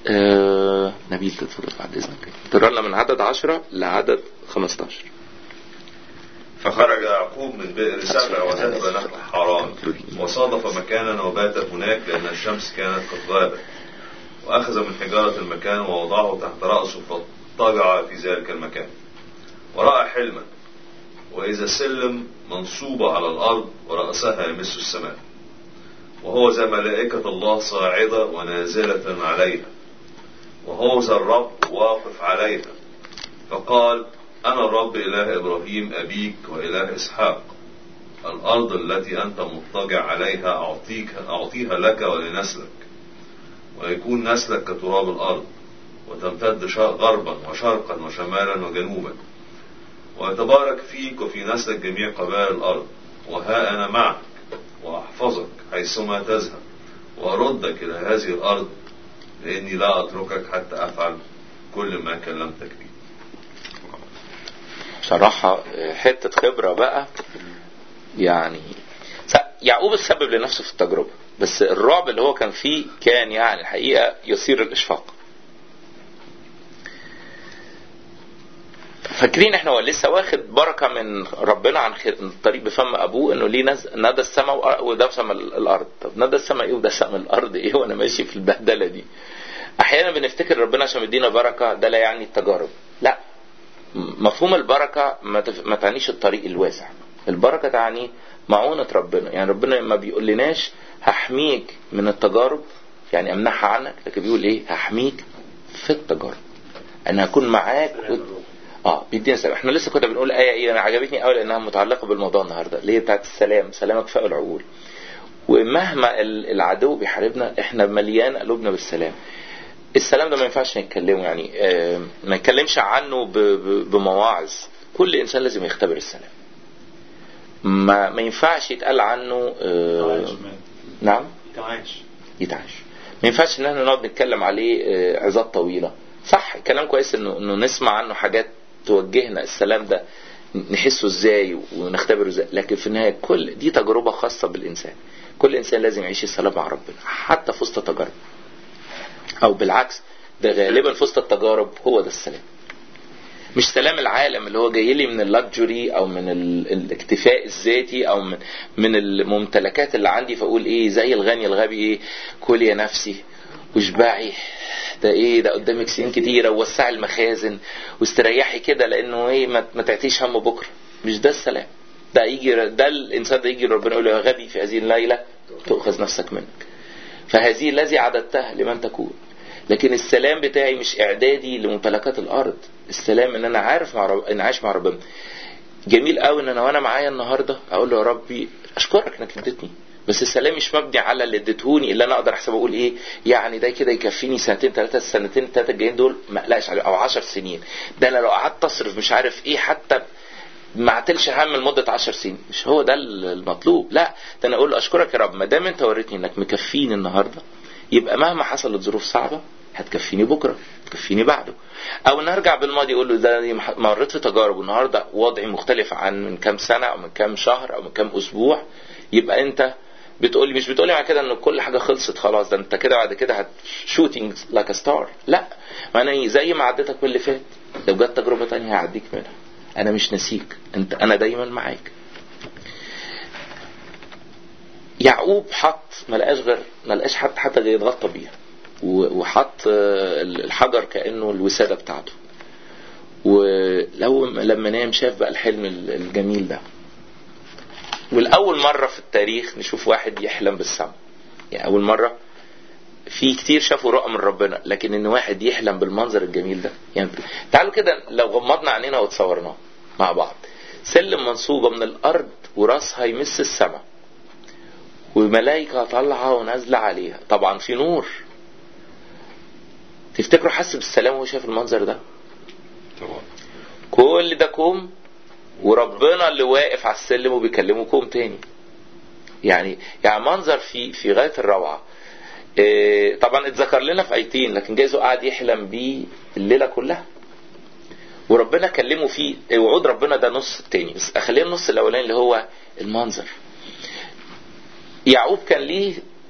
آه نبيل تتفضل بعد اذنك تقرا لنا من عدد 10 لعدد 15 فخرج يعقوب من بئر سبع وذهب نحو حران وصادف مكانا وبات هناك لأن الشمس كانت قد غابت وأخذ من حجارة المكان ووضعه تحت رأسه فاضطجع في ذلك المكان ورأى حلما وإذا سلم منصوبة على الأرض ورأسها يمس السماء وهو ذا ملائكة الله صاعدة ونازلة عليها وهو ذا الرب واقف عليها فقال أنا الرب إله إبراهيم أبيك وإله إسحاق الأرض التي أنت مضطجع عليها أعطيك أعطيها لك ولنسلك ويكون نسلك كتراب الأرض وتمتد شا- غربا وشرقا وشمالا وجنوبا ويتبارك فيك وفي نسلك جميع قبائل الأرض وها أنا معك وأحفظك حيثما تذهب وأردك إلى هذه الأرض لأني لا أتركك حتى أفعل كل ما كلمتك به بصراحة حتة خبرة بقى يعني س- يعقوب السبب لنفسه في التجربة بس الرعب اللي هو كان فيه كان يعني الحقيقة يثير الإشفاق فاكرين احنا هو لسه واخد بركة من ربنا عن خير من الطريق بفم ابوه انه ليه نز... ندى السماء وأ- وده سما الارض طب ندى السماء ايه وده سما الارض ايه وانا ماشي في البهدلة دي احيانا بنفتكر ربنا عشان مدينا بركة ده لا يعني التجارب لا مفهوم البركة ما, تف... ما تعنيش الطريق الواسع البركة تعني معونة ربنا يعني ربنا ما بيقول لناش هحميك من التجارب يعني امنعها عنك لكن بيقول ايه هحميك في التجارب انا هكون معاك و... اه بيدينا سلام احنا لسه كنا بنقول ايه ايه انا عجبتني قوي لانها متعلقه بالموضوع النهارده اللي هي بتاعت السلام سلامك فوق العقول ومهما ال- العدو بيحاربنا احنا مليان قلوبنا بالسلام السلام ده ما ينفعش نتكلمه يعني آه، ما نتكلمش عنه ب- ب- بمواعظ كل انسان لازم يختبر السلام ما ما ينفعش يتقال عنه آه، نعم تعايش يتعاش ما ينفعش ان احنا نقعد نتكلم عليه آه، عظات طويله صح كلام كويس انه انه نسمع عنه حاجات توجهنا السلام ده نحسه ازاي ونختبره ازاي لكن في النهايه كل دي تجربه خاصه بالانسان كل انسان لازم يعيش السلام مع ربنا حتى في وسط التجارب او بالعكس ده غالبا في وسط التجارب هو ده السلام مش سلام العالم اللي هو جاي لي من اللكجري او من ال- الاكتفاء الذاتي او من من الممتلكات اللي عندي فاقول ايه زي الغني الغبي ايه كلي يا نفسي واشبعي ده ايه ده قدامك سنين كتيره ووسعي المخازن واستريحي كده لانه ايه ما, ما تعتيش هم بكره مش ده السلام ده يجي ده الانسان ده يجي ربنا يقول له يا غبي في هذه الليله تؤخذ نفسك منك فهذه الذي عددتها لمن تكون لكن السلام بتاعي مش اعدادي لممتلكات الارض السلام ان انا عارف مع رب... ان عايش مع ربنا جميل قوي ان انا وانا معايا النهارده اقول له يا ربي اشكرك انك اديتني بس السلام مش مبني على اللي اديتهوني اللي انا اقدر احسب اقول ايه يعني ده كده يكفيني سنتين ثلاثه السنتين الثلاثه الجايين دول ما اقلقش عليه او 10 سنين ده انا لو قعدت اصرف مش عارف ايه حتى ما اعتلش هم لمده 10 سنين مش هو ده المطلوب لا ده انا اقول له اشكرك يا رب ما دام انت وريتني انك مكفيني النهارده يبقى مهما حصلت ظروف صعبه هتكفيني بكره تكفيني بعده او نرجع بالماضي اقول له ده أنا مريت في تجارب والنهارده وضعي مختلف عن من كام سنه او من كام شهر او من كام اسبوع يبقى انت بتقولي مش بتقولي مع كده ان كل حاجه خلصت خلاص ده انت كده بعد كده هت شوتينج لايك ستار لا ما انا زي ما عديتك من اللي فات لو جت تجربه تانية هعديك منها انا مش ناسيك انت انا دايما معاك يعقوب حط ما لقاش غير ما لقاش حتى حتى غير يتغطى بيها و- وحط آه، الحجر كانه الوساده بتاعته ولو لما نام شاف بقى الحلم الجميل ده والاول مره في التاريخ نشوف واحد يحلم بالسماء يعني اول مره في كتير شافوا رؤى من ربنا لكن ان واحد يحلم بالمنظر الجميل ده يعني تعالوا كده لو غمضنا عينينا وتصورناه مع بعض سلم منصوبه من الارض وراسها يمس السماء وملائكه طالعه ونازله عليها طبعا في نور تفتكروا حس بالسلام وهو شاف المنظر ده طبعا كل ده كوم وربنا اللي واقف على السلم وبيكلمه كوم تاني يعني يعني منظر في في غايه الروعه إيه، طبعا اتذكر لنا في ايتين لكن جايزه قعد يحلم بيه الليله كلها وربنا كلمه فيه وعود ربنا ده نص التاني بس خلينا النص الاولاني اللي هو المنظر يعقوب كان ليه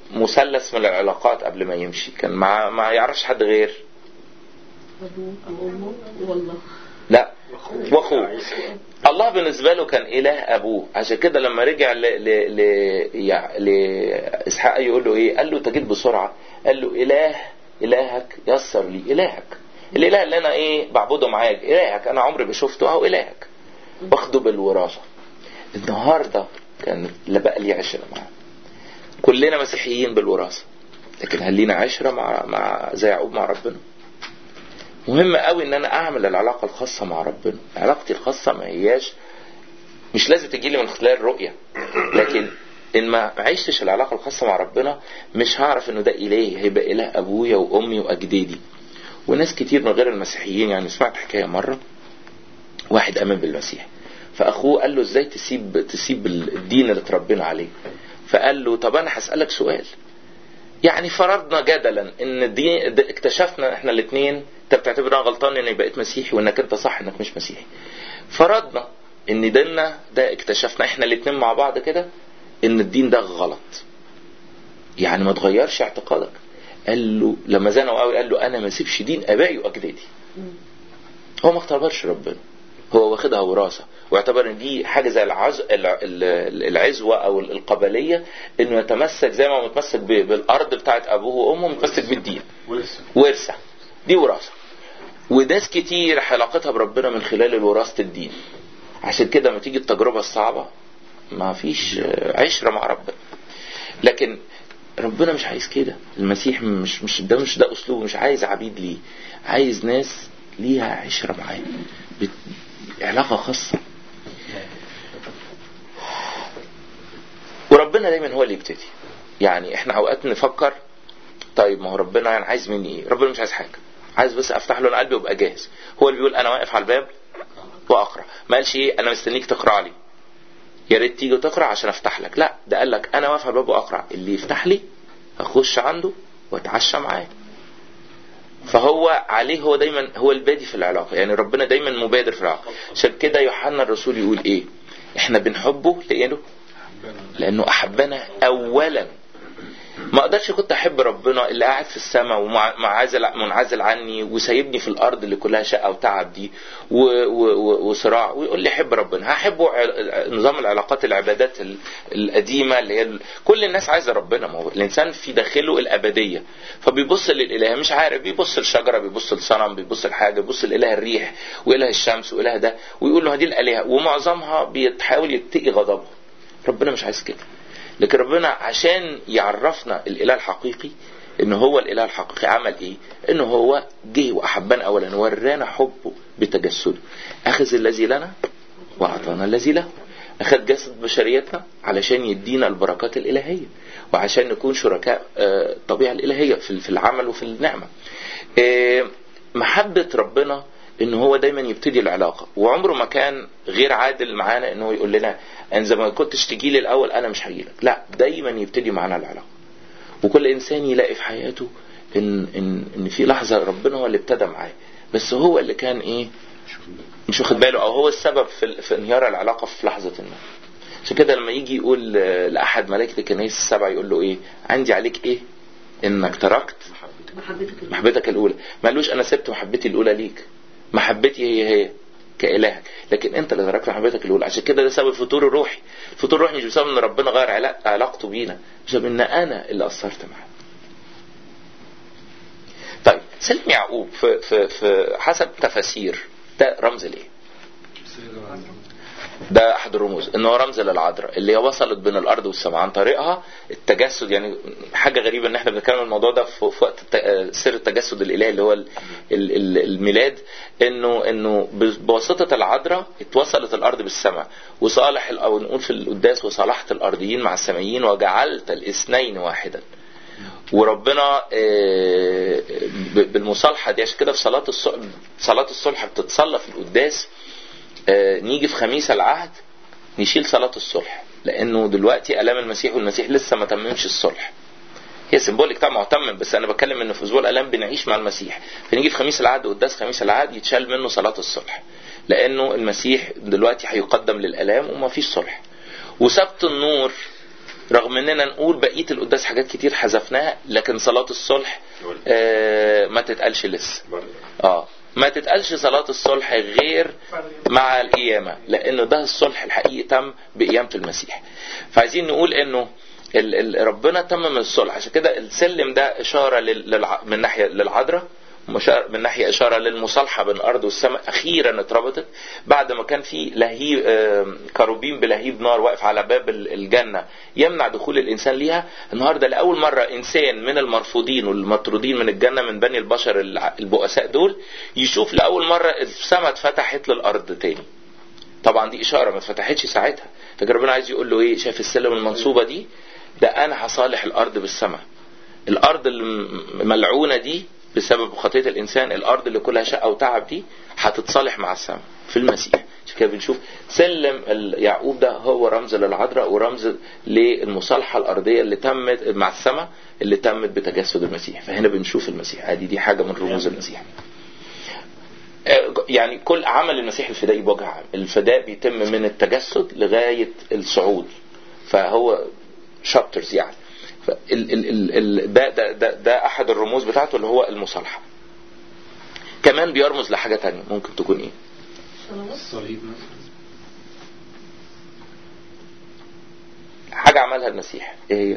مثلث من العلاقات قبل ما يمشي كان ما ما يعرفش حد غير أبوه وأمه والله لا واخوه الله بالنسبه له كان اله ابوه عشان كده لما رجع ل ل ل يع- لاسحاق يقول له ايه قال له تجد بسرعه قال له اله الهك يسر لي الهك الاله اللي انا ايه بعبده معاك الهك انا عمري ما شفته اهو الهك واخده بالوراثه النهارده كان لا بقى لي عشره معاه كلنا مسيحيين بالوراثه لكن هل لينا عشره مع مع زي يعقوب مع ربنا مهم قوي ان انا اعمل العلاقه الخاصه مع ربنا علاقتي الخاصه ما هياش مش لازم تجي لي من خلال الرؤيه لكن ان ما عشتش العلاقه الخاصه مع ربنا مش هعرف انه ده الهي هيبقى اله ابويا وامي واجدادي وناس كتير من غير المسيحيين يعني سمعت حكايه مره واحد امن بالمسيح فاخوه قال له ازاي تسيب تسيب الدين اللي اتربينا عليه فقال له طب انا هسالك سؤال يعني فرضنا جدلا ان دي ده اكتشفنا احنا الاثنين انت بتعتبر انا غلطان اني بقيت مسيحي وانك انت صح انك مش مسيحي فرضنا ان ديننا ده اكتشفنا احنا الاثنين مع بعض كده ان الدين ده غلط يعني ما تغيرش اعتقادك قال له لما زنقوا قوي قال له انا ما اسيبش دين ابائي واجدادي هو ما اختبرش ربنا هو واخدها وراثه واعتبر ان دي حاجه زي العز... الع- ال- العزوه او القبليه انه يتمسك زي ما هو متمسك ب- بالارض بتاعت ابوه وامه متمسك بالدين ولسه ورثه دي وراثه وناس كتير علاقتها بربنا من خلال وراثه الدين عشان كده لما تيجي التجربه الصعبه ما فيش آه، عشره مع ربنا لكن ربنا مش عايز كده المسيح مش مش ده مش ده اسلوبه مش عايز عبيد ليه عايز ناس ليها عشره معاه بت- علاقه خاصه وربنا دايما هو اللي يبتدي يعني احنا اوقات نفكر طيب ما هو ربنا يعني عايز مني ايه ربنا مش عايز حاجه عايز بس افتح له أنا قلبي وابقى جاهز هو اللي بيقول انا واقف على الباب واقرا ما قالش ايه انا مستنيك تقرا لي يا ريت تيجي وتقرا عشان افتح لك لا ده قال لك انا واقف على الباب واقرا اللي يفتح لي اخش عنده واتعشى معاه فهو عليه هو دايما هو البادي في العلاقه يعني ربنا دايما مبادر في العلاقه عشان كده يوحنا الرسول يقول ايه احنا بنحبه لانه لانه احبنا اولا ما اقدرش كنت احب ربنا اللي قاعد في السماء ومنعزل منعزل عني وسايبني في الارض اللي كلها شقه وتعب دي و- و- و- وصراع ويقول لي حب ربنا هحبه ع- نظام العلاقات العبادات ال- القديمه اللي هي ال- كل الناس عايزه ربنا ما هو الانسان في داخله الابديه فبيبص للاله مش عارف بيبص لشجره بيبص لصنم بيبص لحاجه بيبص لاله الريح واله الشمس واله ده ويقول له دي الالهه ومعظمها بيحاول يتقي غضبه ربنا مش عايز كده لكن ربنا عشان يعرفنا الاله الحقيقي ان هو الاله الحقيقي عمل ايه ان هو جه واحبنا اولا ورانا حبه بتجسده اخذ الذي لنا واعطانا الذي له اخذ جسد بشريتنا علشان يدينا البركات الالهيه وعشان نكون شركاء آه، الطبيعه الالهيه في في العمل وفي النعمه آه، محبه ربنا ان هو دايما يبتدي العلاقه وعمره ما كان غير عادل معانا ان هو يقول لنا ان زي ما كنتش تجي لي الاول انا مش هجي لك لا دايما يبتدي معانا العلاقه وكل انسان يلاقي في حياته ان ان ان في لحظه ربنا هو اللي ابتدى معاه بس هو اللي كان ايه مش واخد باله او هو السبب في, في انهيار العلاقه في لحظه ما عشان كده لما يجي يقول آه، لاحد ملائكه الكنائس السبع يقول له ايه عندي عليك ايه انك تركت محبتك الأولى. محبتك الاولى ما قالوش انا سبت محبتي الاولى ليك محبتي هي هي كالهك لكن انت اللي تركت محبتك الاولى عشان كده ده سبب الفتور الروحي الفتور الروحي مش بسبب ان ربنا غير علا- علاقته بينا بسبب ان انا اللي قصرت معاه طيب سلم يعقوب في, في, في حسب تفاسير ده رمز لايه ده احد الرموز ان هو رمز للعذراء اللي هي وصلت بين الارض والسماء عن طريقها التجسد يعني حاجه غريبه ان احنا بنتكلم عن الموضوع ده في في وقت الت- سر التجسد الالهي اللي هو ال- ال- ال- الميلاد انه انه ب- بواسطه العذراء اتوصلت الارض بالسماء وصالح ال- او نقول في القداس وصالحت الارضيين مع السمائيين وجعلت الاثنين واحدا وربنا آه، ب- بالمصالحه دي عشان كده في صلاه الصلح صلاه الصلح بتتصلى في القداس آه، نيجي في خميس العهد نشيل صلاة الصلح لأنه دلوقتي آلام المسيح والمسيح لسه ما تممش الصلح هي سيمبوليك طبعا معتمم بس انا بتكلم ان في اسبوع الالام بنعيش مع المسيح فنيجي في خميس العهد قداس خميس العهد يتشال منه صلاه الصلح لانه المسيح دلوقتي هيقدم للالام وما فيش صلح وسبت النور رغم اننا نقول بقيه القداس حاجات كتير حذفناها لكن صلاه الصلح آه ما تتقالش لسه اه ما تتقالش صلاة الصلح غير مع القيامة لأنه ده الصلح الحقيقي تم بقيامة المسيح فعايزين نقول إنه ال ال ربنا تمم الصلح عشان كده السلم ده إشارة لل للع من ناحية للعذراء مشار- من ناحية إشارة للمصالحة بين الأرض والسماء أخيرا اتربطت بعد ما كان في لهيب آه، كروبيم بلهيب نار واقف على باب ال- الجنة يمنع دخول الإنسان ليها النهاردة لأول مرة إنسان من المرفوضين والمطرودين من الجنة من بني البشر الع- البؤساء دول يشوف لأول مرة السماء اتفتحت للأرض تاني طبعا دي إشارة ما اتفتحتش ساعتها لكن ربنا عايز يقول له إيه شايف السلم المنصوبة دي ده أنا هصالح الأرض بالسماء الارض الملعونه دي بسبب خطيه الانسان الارض اللي كلها شقه وتعب دي هتتصالح مع السماء في المسيح عشان كده بنشوف سلم ال- يعقوب ده هو رمز للعذراء ورمز للمصالحه الارضيه اللي تمت مع السماء اللي تمت بتجسد المسيح فهنا بنشوف المسيح ادي دي حاجه من رموز المسيح آه، يعني كل عمل المسيح الفدائي بوجه عام الفداء بيتم من التجسد لغايه الصعود فهو شابترز يعني فال ال ال ال ده, ده, ده, ده احد الرموز بتاعته اللي هو المصالحه كمان بيرمز لحاجه تانية ممكن تكون ايه صلوات الصليب مثلا حاجه عملها المسيح ايه هي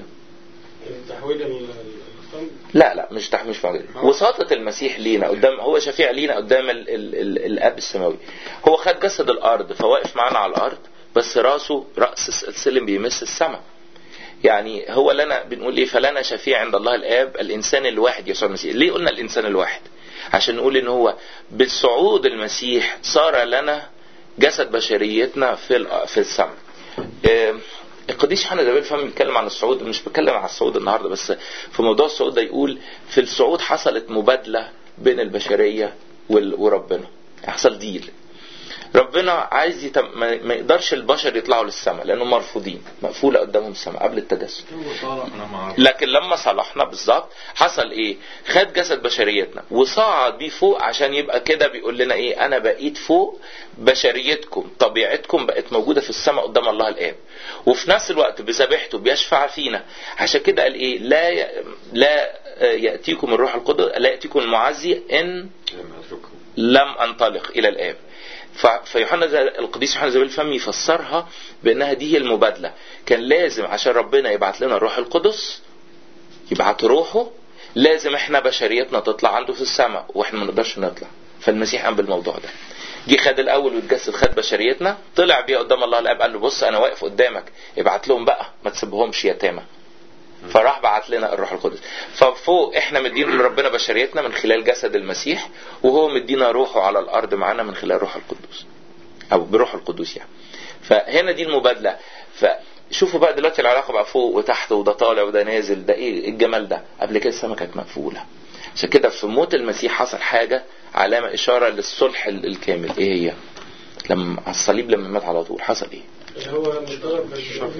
تحويل ال- الخمر لا لا مش تحميل فعل وساطة المسيح لينا قدام هو شفيع لينا قدام ال ال ال الاب السماوي هو خد جسد الارض فواقف معانا على الارض بس راسه راس الس- السلم بيمس السماء يعني هو لنا بنقول ايه فلنا شفيع عند الله الاب الانسان الواحد يسوع المسيح ليه قلنا الانسان الواحد عشان نقول ان هو بالصعود المسيح صار لنا جسد بشريتنا في ال- في السماء آم، القديس يوحنا زبيل فهم بيتكلم عن الصعود مش بتكلم عن الصعود النهارده بس في موضوع الصعود ده يقول في الصعود حصلت مبادله بين البشريه وال- وربنا حصل ديل ربنا عايز يتم... ما ما يقدرش البشر يطلعوا للسماء لانهم مرفوضين مقفوله قدامهم السماء قبل التجسد هو صالحنا مع لكن لما صلحنا بالظبط حصل ايه خد جسد بشريتنا وصعد بيه فوق عشان يبقى كده بيقول لنا ايه انا بقيت فوق بشريتكم طبيعتكم بقت موجوده في السماء قدام الله الاب وفي نفس الوقت بذبيحته بيشفع فينا عشان كده قال ايه لا ي... لا ياتيكم الروح القدس لا ياتيكم المعزي ان لم أتركه لم انطلق الى الاب ف- فيوحنا ز- القديس يوحنا زبيل الفم يفسرها بانها دي هي المبادله كان لازم عشان ربنا يبعت لنا الروح القدس يبعت روحه لازم احنا بشريتنا تطلع عنده في السماء واحنا ما نقدرش نطلع فالمسيح قام بالموضوع ده جه خد الاول واتجسد خد بشريتنا طلع بيه قدام الله الاب قال له بص انا واقف قدامك ابعت لهم بقى ما تسيبهمش يتامى فراح بعت لنا الروح القدس ففوق احنا مدين لربنا بشريتنا من خلال جسد المسيح وهو مدينا روحه على الارض معانا من خلال روح القدس او بروح القدس يعني فهنا دي المبادله فشوفوا بقى دلوقتي العلاقه بقى فوق وتحت وده طالع وده نازل ده ايه الجمال ده قبل كده السماء كانت مقفوله عشان كده في موت المسيح حصل حاجه علامه اشاره للصلح ال- الكامل ايه هي لما على الصليب لما مات على طول حصل ايه اللي هو مطلب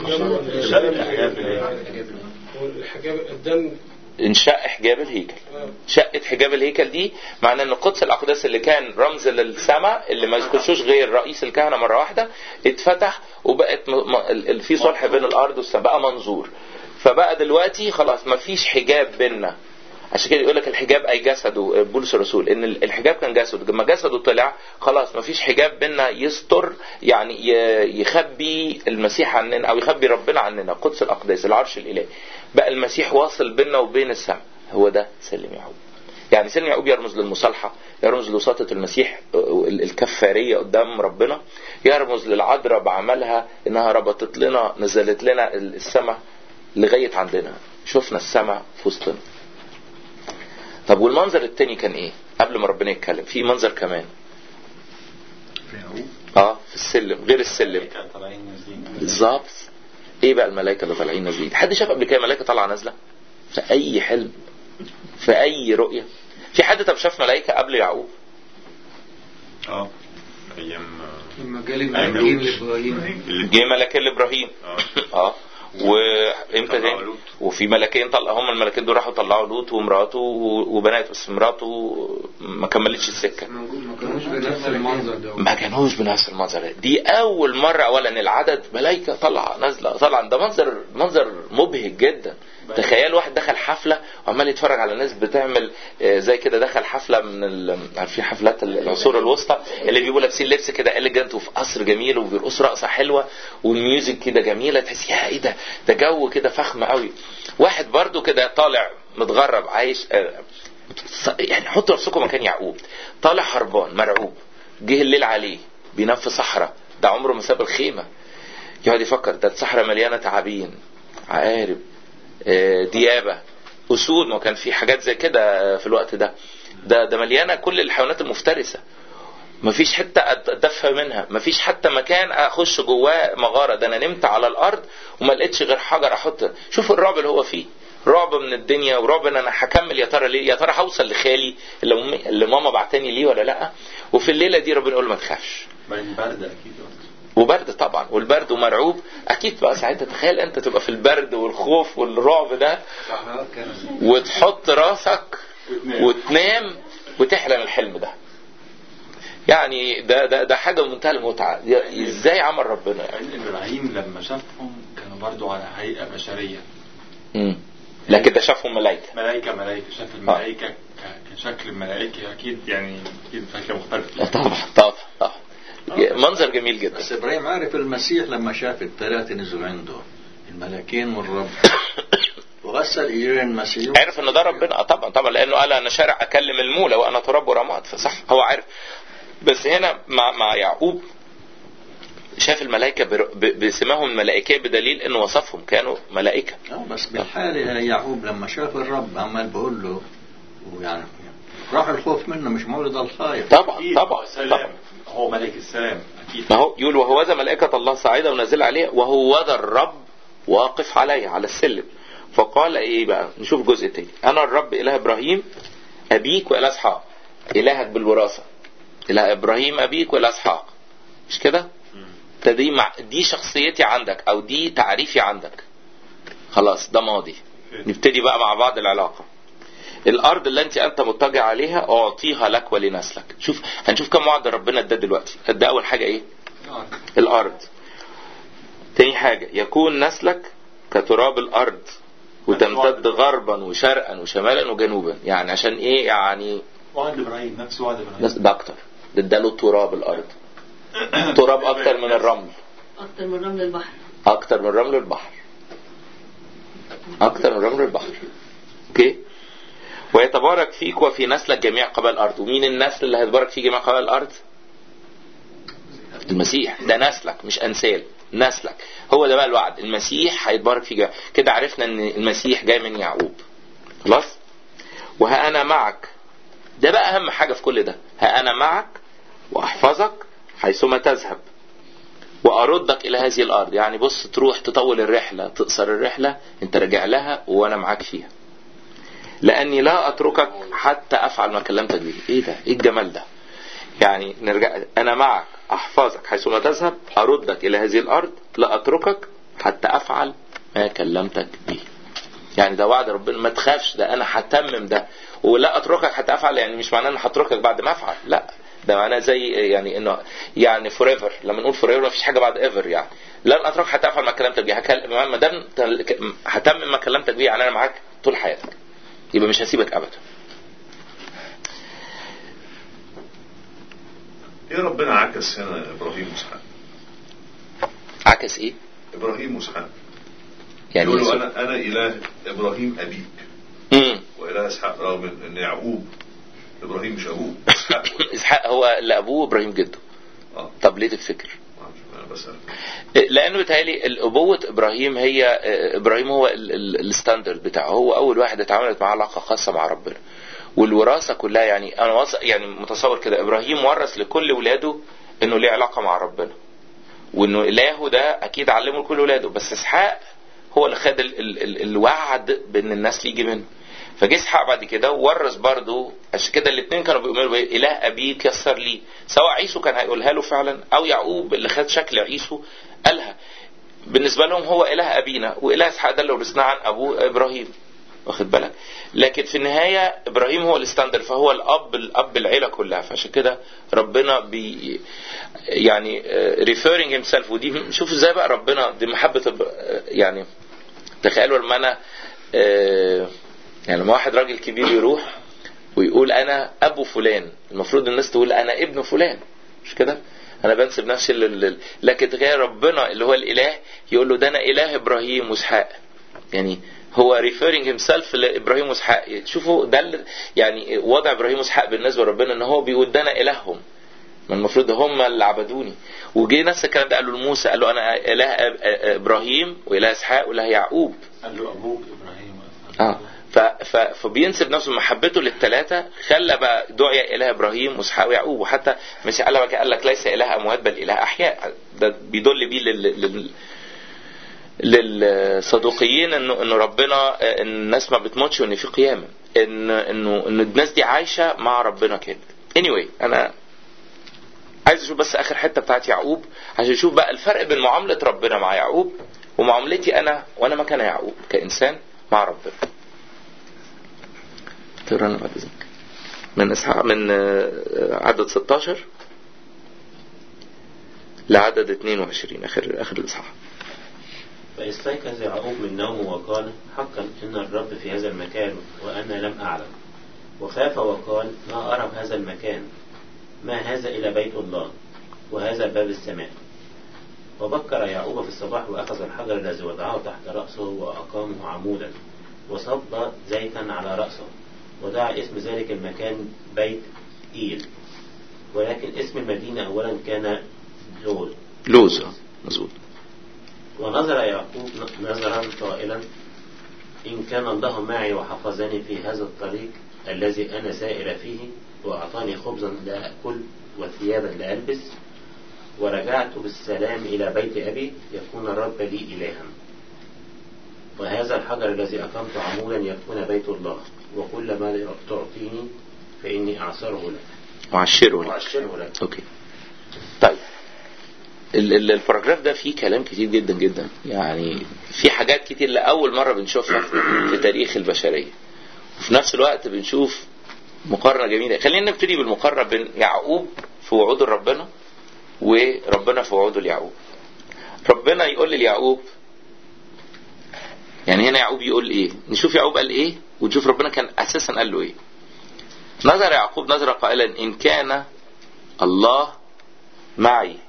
الحجاب الدم انشاء حجاب الهيكل شقة حجاب الهيكل دي معناه ان قدس الاقداس اللي كان رمز للسماء اللي ما يخشوش غير رئيس الكهنه مره واحده اتفتح وبقت م... م... ال- في صلح بين الارض والسماء بقى منظور فبقى دلوقتي خلاص ما فيش حجاب بيننا عشان كده يقول لك الحجاب اي جسده بولس الرسول ان ال- الحجاب كان جسده لما جسده طلع خلاص ما فيش حجاب بيننا يستر يعني ي- يخبي المسيح عننا او يخبي ربنا عننا قدس الاقداس العرش الالهي بقى المسيح واصل بيننا وبين السماء هو ده سلم يعقوب يعني سلم يعقوب يرمز للمصالحه يرمز لوساطه المسيح ال- الكفاريه قدام ربنا يرمز للعذراء بعملها انها ربطت لنا نزلت لنا السماء لغايه عندنا شفنا السماء في وسطنا طب والمنظر التاني كان ايه قبل ما ربنا يتكلم في منظر كمان في يعقوب اه في السلم غير السلم كان طالعين نازلين بالظبط ايه بقى الملائكه اللي طالعين نازلين حد شاف قبل كده ملائكه طالعه نازله في اي حلم في اي رؤيه في حد طب شاف ملائكه قبل يعقوب اه ايام آه، لما جالي ملاكين لابراهيم اللي جه ملائكه لابراهيم اه اه وامتى طلعوا تاني لوط. وفي ملكين طلع هم الملكين دول راحوا طلعوا لوط ومراته و- وبنات بس مراته ما كملتش السكه موجود ما كانوش بنفس المنظر ده ما كانوش بنفس المنظر ده. دي اول مره اولا العدد ملائكه طالعه نازله طالعه ده منظر منظر مبهج جدا تخيل واحد دخل حفله وعمال يتفرج على ناس بتعمل آه، زي كده دخل حفله من ال- عارفين حفلات العصور الوسطى اللي بيبقوا لابسين لبس كده اليجنت وفي قصر جميل وبيرقصوا رقصه حلوه والميوزك كده جميله تحس يا ايه ده ده جو كده فخم قوي واحد برضو كده طالع متغرب عايش آه، يعني حطوا نفسكم مكان يعقوب طالع هربان مرعوب جه الليل عليه بينام في صحراء ده عمره ما ساب الخيمه يقعد يفكر ده الصحراء مليانه تعابين عقارب آه، ديابه اسود ما كان في حاجات زي كده في الوقت ده ده ده مليانه كل الحيوانات المفترسه مفيش حته اتدفى منها مفيش حتى مكان اخش جواه مغاره ده انا نمت على الارض وما لقيتش غير حجر احط شوف الرعب اللي هو فيه رعب من الدنيا ورعب ان انا هكمل يا ترى ليه يا ترى هوصل لخالي اللي, أمي- اللي ماما بعتني ليه ولا لا وفي الليله دي ربنا يقول له ما تخافش بعدين برد اكيد وبرد طبعا والبرد ومرعوب اكيد بقى ساعتها تخيل انت تبقى في البرد والخوف والرعب ده صحراء كان وتحط راسك وتنام وتحلم الحلم ده يعني ده ده ده حاجه بمنتهى المتعه يا- ازاي عمل ربنا يعني بعدين ابراهيم لما شافهم كانوا برضو على هيئه بشريه مم. لكن ده شافهم ملائكه ملائكه ملائكه شاف الملائكه ك- كشكل الملائكه اكيد يعني اكيد فكره مختلفه طبعا طبعا طبعا منظر جميل جدا بس ابراهيم عارف المسيح لما شاف الثلاثه نزلوا عنده الملكين والرب وغسل ايدين المسيح عرف ان ده ربنا آه طبعا طبعا لانه قال انا شارع اكلم المولى وانا تراب ورماد فصح هو عارف بس هنا مع مع يعقوب شاف الملائكه بر- ب- بسماهم الملائكيه بدليل انه وصفهم كانوا ملائكه اه بس بالحالة يعقوب لما شاف الرب عمال بقول له ويعني راح الخوف منه مش معقول ده الخايف طبعا أكيد. طبعا سلام طبعا هو ملك السلام اكيد ما هو يقول وهو ذا ملائكة الله صاعدة ونازلة عليه وهو ذا الرب واقف عليه على السلم فقال ايه بقى نشوف جزء تاني انا الرب اله ابراهيم ابيك واله اسحاق الهك بالوراثة اله ابراهيم ابيك واله اسحاق مش كده ده دي مع دي شخصيتي عندك او دي تعريفي عندك خلاص ده ماضي نبتدي بقى مع بعض العلاقة الارض اللي انت انت مضطجع عليها اعطيها لك ولنسلك شوف هنشوف كم وعد ربنا اداه دلوقتي ادى اول حاجه ايه الارض تاني حاجة يكون نسلك كتراب الارض وتمتد غربا وشرقا وشمالا وجنوبا يعني عشان ايه يعني وعد ابراهيم نفس وعد ابراهيم ناس ده اكتر ده اداله تراب الارض تراب اكتر من الرمل اكتر من رمل البحر اكتر من رمل البحر اكتر من رمل البحر اوكي ويتبارك فيك وفي نسلك جميع قبائل الارض ومين النسل اللي هيتبارك فيه جميع قبائل الارض المسيح ده نسلك مش انسال نسلك هو ده بقى الوعد المسيح هيتبارك فيه جميع. كده عرفنا ان المسيح جاي من يعقوب خلاص وها انا معك ده بقى اهم حاجه في كل ده ها انا معك واحفظك حيثما تذهب واردك الى هذه الارض يعني بص تروح تطول الرحله تقصر الرحله انت راجع لها وانا معاك فيها لاني لا اتركك حتى افعل ما كلمتك به ايه ده ايه الجمال ده يعني نرجع انا معك احفظك حيثما تذهب اردك الى هذه الارض لا اتركك حتى افعل ما كلمتك به يعني ده وعد ربنا ما تخافش ده انا هتمم ده ولا اتركك حتى افعل يعني مش معناه ان هتركك بعد ما افعل لا ده معناه زي يعني انه يعني فور ايفر لما نقول فور ايفر ما فيش حاجه بعد ايفر يعني لن اتركك حتى افعل ما كلمتك به هكل- ما دام تل- هتمم ما كلمتك به يعني انا معاك طول حياتك يبقى مش هسيبك ابدا ليه ربنا عكس هنا ابراهيم واسحاق عكس ايه؟ ابراهيم واسحاق يعني يقول له يسوع. انا انا اله ابراهيم ابيك مم. واله اسحاق رغم ان يعقوب ابراهيم مش ابوه اسحاق اسحاق هو اللي ابوه ابراهيم جده اه طب ليه تفتكر؟ انا بسال لانه بيتهيألي الابوه ابراهيم هي ابراهيم هو ال- ال- الستاندرد بتاعه هو اول واحد اتعاملت معاه علاقه خاصه مع ربنا والوراثه كلها يعني انا وص... يعني متصور كده ابراهيم ورث لكل ولاده انه ليه علاقه مع ربنا وانه الهه ده اكيد علمه لكل ولاده بس اسحاق هو اللي خد ال... ال... ال... الوعد بان النسل يجي منه فجه اسحاق بعد كده وورث برضه عشان كده الاثنين كانوا بيؤمنوا بايه؟ اله ابيك يسر لي سواء عيسو كان هيقولها له فعلا او يعقوب اللي خد شكل عيسو قالها بالنسبه لهم هو اله ابينا واله اسحاق ده اللي ورثناه عن ابوه ابراهيم واخد بالك لكن في النهايه ابراهيم هو الستاندر فهو الاب الاب العيله كلها فعشان كده ربنا بي يعني ريفيرنج هيم سيلف ودي شوف ازاي بقى ربنا دي محبه إب- يعني تخيلوا لما انا آه، يعني لما واحد راجل كبير يروح ويقول انا ابو فلان المفروض الناس تقول انا ابن فلان مش كده انا بنسب نفسي لل... لل- لكن تخيل ربنا اللي هو الاله يقول له ده انا اله ابراهيم واسحاق يعني هو referring himself لابراهيم واسحاق شوفوا ده ال- يعني وضع ابراهيم واسحاق بالنسبه لربنا ان هو بيقول ده انا الههم ما المفروض هم اللي عبدوني وجي نفس الكلام ده قالوا لموسى قال له انا اله أب- ابراهيم واله اسحاق واله يعقوب قال له ابوك ابراهيم اه ف ف فبينسب نفسه محبته للثلاثه خلى بقى دعي اله ابراهيم واسحاق ويعقوب وحتى مش قال لك قال لك ليس اله اموات بل اله احياء ده بيدل بيه لل, لل للصدوقيين انه انه ربنا آه، إن الناس ما بتموتش وان في قيامه ان انه ان الناس دي عايشه مع ربنا كده anyway انا عايز اشوف بس اخر حته بتاعت يعقوب عشان اشوف بقى الفرق بين معامله ربنا مع يعقوب ومعاملتي انا وانا مكان يعقوب كانسان مع ربنا تقرا لنا بعد اذنك من إسحاق من آه، عدد 16 لعدد 22 اخر اخر الاصحاح فاستيقظ يعقوب من نومه وقال حقا إن الرب في هذا المكان وأنا لم أعلم وخاف وقال ما أرى هذا المكان ما هذا إلى بيت الله وهذا باب السماء وبكر يعقوب في الصباح وأخذ الحجر الذي وضعه تحت رأسه وأقامه عمودا وصب زيتا على رأسه ودعا اسم ذلك المكان بيت إيل ولكن اسم المدينة أولا كان لوز لوز آه، مظبوط ونظر يعقوب نظرا قائلا إن كان الله معي وحفظني في هذا الطريق الذي أنا سائر فيه وأعطاني خبزا لأكل وثيابا لألبس ورجعت بالسلام إلى بيت أبي يكون الرب لي إلها وهذا الحجر الذي أقمت عمودا يكون بيت الله وكل ما تعطيني فإني أعصره لك وعشره لك وأعشره لك اوكي طيب ال- ال- الباراجراف ده فيه كلام كتير جدا جدا يعني في حاجات كتير لأول مرة بنشوفها في تاريخ البشرية وفي نفس الوقت بنشوف مقارنة جميلة خلينا نبتدي بالمقارنة بين يعقوب في وعوده لربنا وربنا في وعوده ليعقوب ربنا يقول ليعقوب يعني هنا يعقوب يقول ايه نشوف يعقوب قال ايه ونشوف ربنا كان اساسا قال له ايه نظر يعقوب نظرة قائلا ان كان الله معي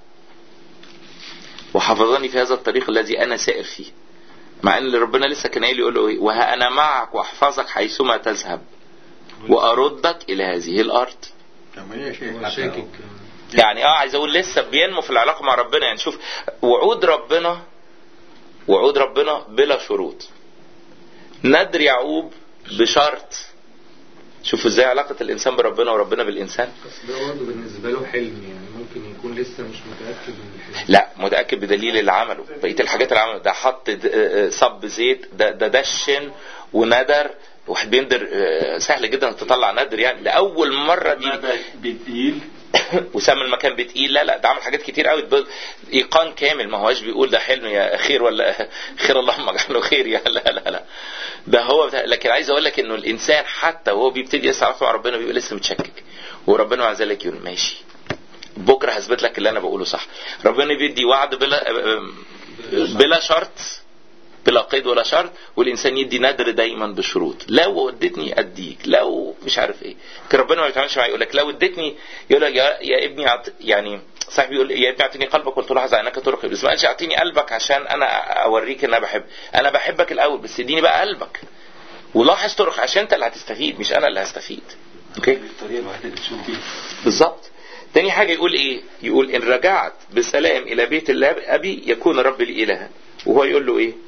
وحفظني في هذا الطريق الذي انا سائر فيه مع ان ربنا لسه كان قايل يقول له ايه وها انا معك واحفظك حيثما تذهب واردك الى هذه الارض طب ما هي شيء هو شاكك يعني اه عايز اقول لسه بينمو في العلاقه مع ربنا يعني شوف وعود ربنا وعود ربنا بلا شروط ندر يعقوب بشرط شوف ازاي علاقه الانسان بربنا وربنا بالانسان بس ده برضه بالنسبة له حلم يعني ممكن يكون لسه مش متأكد من الحلم لا متاكد بدليل اللي عمله بقيه الحاجات اللي عمله ده حط د- آه، صب زيت ده ده دشن وندر واحد بيندر آه، سهل جدا تطلع ندر يعني لاول مره دي ماذا بتقيل وسمى المكان بتقيل لا لا ده عمل حاجات كتير قوي بيض- ايقان كامل ما هوش بيقول ده حلم يا خير ولا خير اللهم اجعله خير يا لا لا لا ده هو بتاع لكن عايز اقول لك انه الانسان حتى وهو بيبتدي لسه علاقته مع ربنا بيبقى لسه متشكك وربنا مع ذلك يقول ماشي بكره هثبت لك اللي انا بقوله صح ربنا بيدي وعد بلا بلا شرط بلا قيد ولا شرط والانسان يدي نذر دايما بشروط لو اديتني اديك لو مش عارف ايه لكن ربنا ما بيتعاملش معايا يقول لك لو اديتني يقول لك يا, يا ابني عط... يعني صاحبي يقول يا ابني اعطيني قلبك قلت له عايز عينك ترقي بس ما قالش اعطيني قلبك عشان انا اوريك ان انا بحب انا بحبك الاول بس اديني بقى قلبك ولاحظ طرق عشان انت اللي هتستفيد مش انا اللي هستفيد اوكي الطريقه الوحيده اللي تشوف بيها بالظبط تاني حاجة يقول ايه يقول ان رجعت بسلام الى بيت الله ابي يكون الرب لي الها وهو يقول له ايه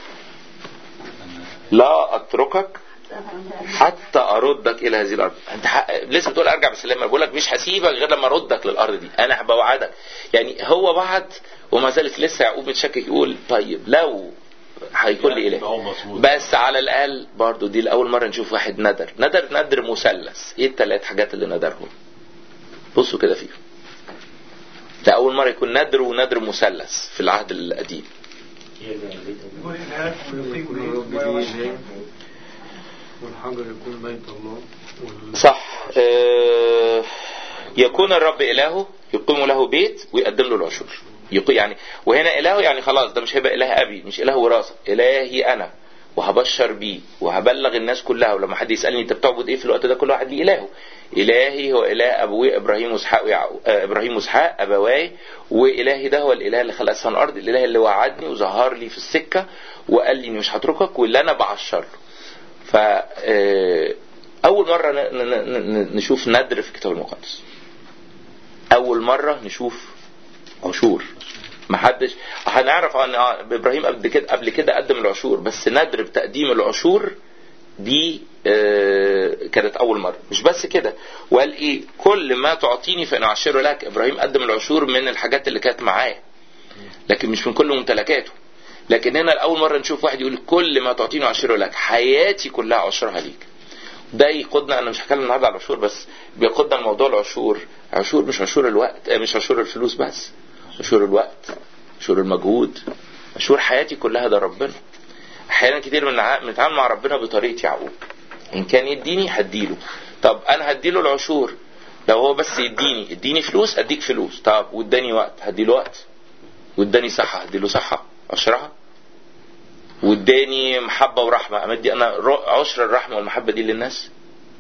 لا اتركك حتى اردك الى هذه الارض انت ح... لازم تقول ارجع بسلام انا بقول لك مش هسيبك غير لما اردك للارض دي انا بوعدك يعني هو وعد وما زالت لسه يعقوب متشكك يقول طيب لو هيكون لي اله هو مظبوط. بس على الاقل برضو دي لاول مره نشوف واحد ندر ندر ندر مثلث ايه الثلاث حاجات اللي ندرهم بصوا كده فيهم ده اول مره يكون ندر وندر مثلث في العهد القديم يرجع لبيت أبوه يكون الرب ليه إله والحجر يكون بيت الله وال- صح آه، يكون الرب إلهه يقيم له بيت ويقدم له العشور يق- يعني وهنا إلهه يعني خلاص ده مش هيبقى إله أبي مش إله وراثة إلهي أنا وهبشر بيه وهبلغ الناس كلها ولما حد يسألني أنت بتعبد إيه في الوقت ده كل واحد ليه إلهه إلهي هو إله أبوي إبراهيم وإسحاق ويعقوب آه، إبراهيم وإسحاق أبواي وإلهي ده هو الإله اللي خلق السماء والأرض الإله اللي وعدني وظهر لي في السكة وقال لي إني مش هتركك واللي أنا بعشر له ف آه، أول مرة ن- ن- ن- نشوف ندر في الكتاب المقدس أول مرة نشوف عشور محدش هنعرف ان آه، ابراهيم قبل كده قبل كده قدم العشور بس ندر بتقديم العشور دي آه، كانت اول مره مش بس كده وقال ايه كل ما تعطيني فانا اعشره لك ابراهيم قدم العشور من الحاجات اللي كانت معاه لكن مش من كل ممتلكاته لكن هنا لاول مره نشوف واحد يقول كل ما تعطيني اعشره لك حياتي كلها عشرها ليك ده يقودنا انا مش هتكلم النهارده على العشور بس بيقودنا لموضوع العشور عشور مش عشور الوقت آه، مش عشور الفلوس بس عشور الوقت عشور المجهود عشور حياتي كلها ده ربنا احيانا كتير بنع- بنتعامل مع ربنا بطريقه يعقوب ان كان يديني هديله طب انا هديله العشور لو هو بس يديني اديني فلوس اديك فلوس طب واداني وقت هديله وقت واداني صحه هديله صحه عشرها واداني محبه ورحمه امدي انا ر- عشر الرحمه والمحبه دي للناس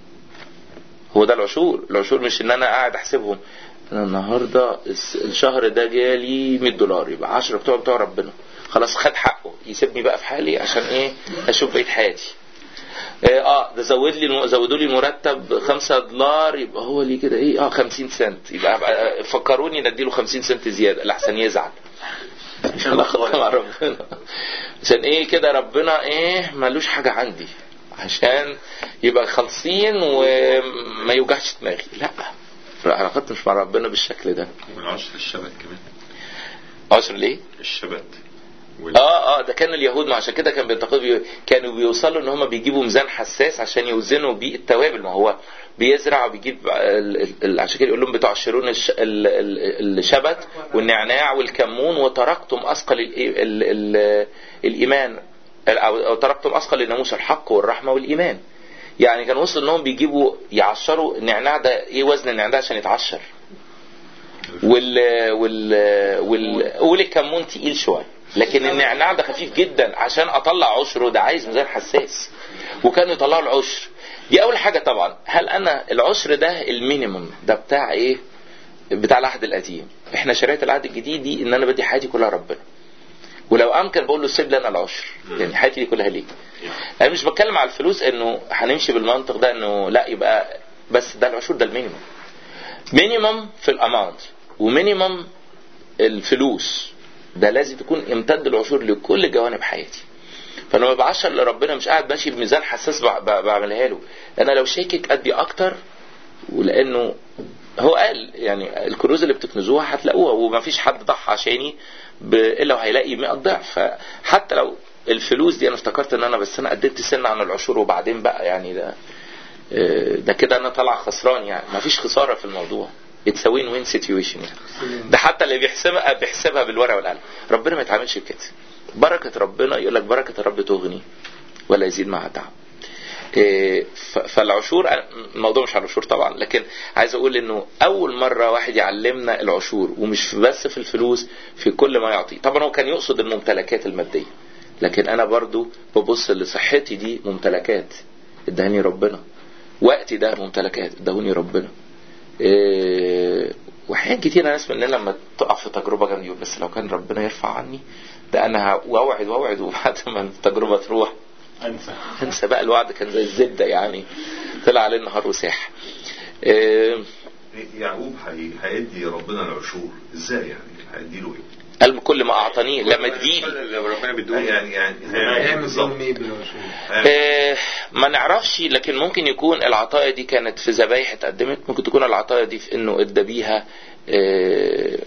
هو ده العشور العشور مش ان انا قاعد احسبهم انا النهارده الس- الشهر ده جالي 100 دولار يبقى 10 بتوع بتوع ربنا خلاص خد حقه يسيبني بقى في حالي عشان ايه اشوف بقيه حياتي اه آه، ده زود لي زودوا لي المرتب 5 دولار يبقى هو لي كده ايه اه 50 سنت يبقى أبقى- فكروني نديله 50 سنت زياده لحسن يزعل مش علاقة مع ربنا عشان ايه كده ربنا ايه ملوش حاجة عندي عشان يبقى خالصين وما يوجعش دماغي لا علاقتنا مش مع ربنا بالشكل ده والعشر الشبت كمان عشر ليه؟ الشبت وال- اه اه ده كان اليهود ما عشان كده كان بينتقدوا بي- كانوا بيوصلوا ان هم بيجيبوا ميزان حساس عشان يوزنوا بيه التوابل ما هو بيزرع وبيجيب ال- ال- ال- عشان كده يقول لهم بتعشرون الش- ال- ال- الشبت والنعناع والكمون وتركتم اثقل الإي- ال- ال- الايمان او أو تركتم اثقل الناموس الحق والرحمه والايمان يعني كان وصل انهم بيجيبوا يعشروا النعناع ده ايه وزن النعناع ده عشان يتعشر وال وال وال قول الكمون تقيل شويه لكن النعناع ده خفيف جدا عشان اطلع عشره ده عايز ميزان حساس وكانوا يطلعوا العشر دي اول حاجه طبعا هل انا العشر ده المينيمم ده بتاع ايه بتاع العهد القديم احنا شريعه العهد الجديد دي ان انا بدي حياتي كلها ربنا ولو امكن بقول له سيب لي انا العشر يعني حياتي دي كلها ليك انا مش بتكلم على الفلوس انه هنمشي بالمنطق ده انه لا يبقى بس ده العشور ده المينيمم مينيمم في الاماونت ومينيمم الفلوس ده لازم تكون امتد العشور لكل جوانب حياتي فانا ما بعشر لربنا مش قاعد ماشي بميزان حساس بع- بع- بعملها له انا لو شاكك ادي اكتر ولانه هو قال يعني الكنوز اللي بتكنزوها هتلاقوها وما فيش حد ضحى عشاني ب- الا وهيلاقي 100 ضعف فحتى لو الفلوس دي انا افتكرت ان انا بس انا قدمت سنه عن العشور وبعدين بقى يعني ده آه، ده كده انا طالع خسران يعني ما فيش خساره في الموضوع اتس وين وين سيتويشن يعني ده حتى اللي بيحسبها بيحسبها بالورقه والقلم ربنا ما يتعاملش بكده بركه ربنا يقول لك بركه الرب تغني ولا يزيد معها تعب إيه، ف- فالعشور الموضوع مش على العشور طبعا لكن عايز اقول انه اول مره واحد يعلمنا العشور ومش بس في الفلوس في كل ما يعطي طبعا هو كان يقصد الممتلكات الماديه لكن انا برضو ببص لصحتي دي ممتلكات ادهاني ربنا وقتي ده ممتلكات ادهوني ربنا إيه، واحيان كتير ناس مننا لما تقع في تجربه جامده يقول بس لو كان ربنا يرفع عني ده انا ه- واوعد واوعد وبعد ما التجربه تروح انسى انسى بقى الوعد كان زي الزبده يعني طلع عليه النهار وساح إيه، يعقوب هي- هيدي ربنا العشور ازاي يعني هيدي له ايه؟ قال كل ما اعطانيه لما اديني اللي ربنا بيدوني يعني يعني هيعمل إيه هيعمل بالظبط بيهم ايه بالعشور هيعمل آه، ما نعرفش لكن ممكن يكون العطايا دي كانت في ذبايح اتقدمت ممكن تكون العطايا دي في انه ادى بيها آه،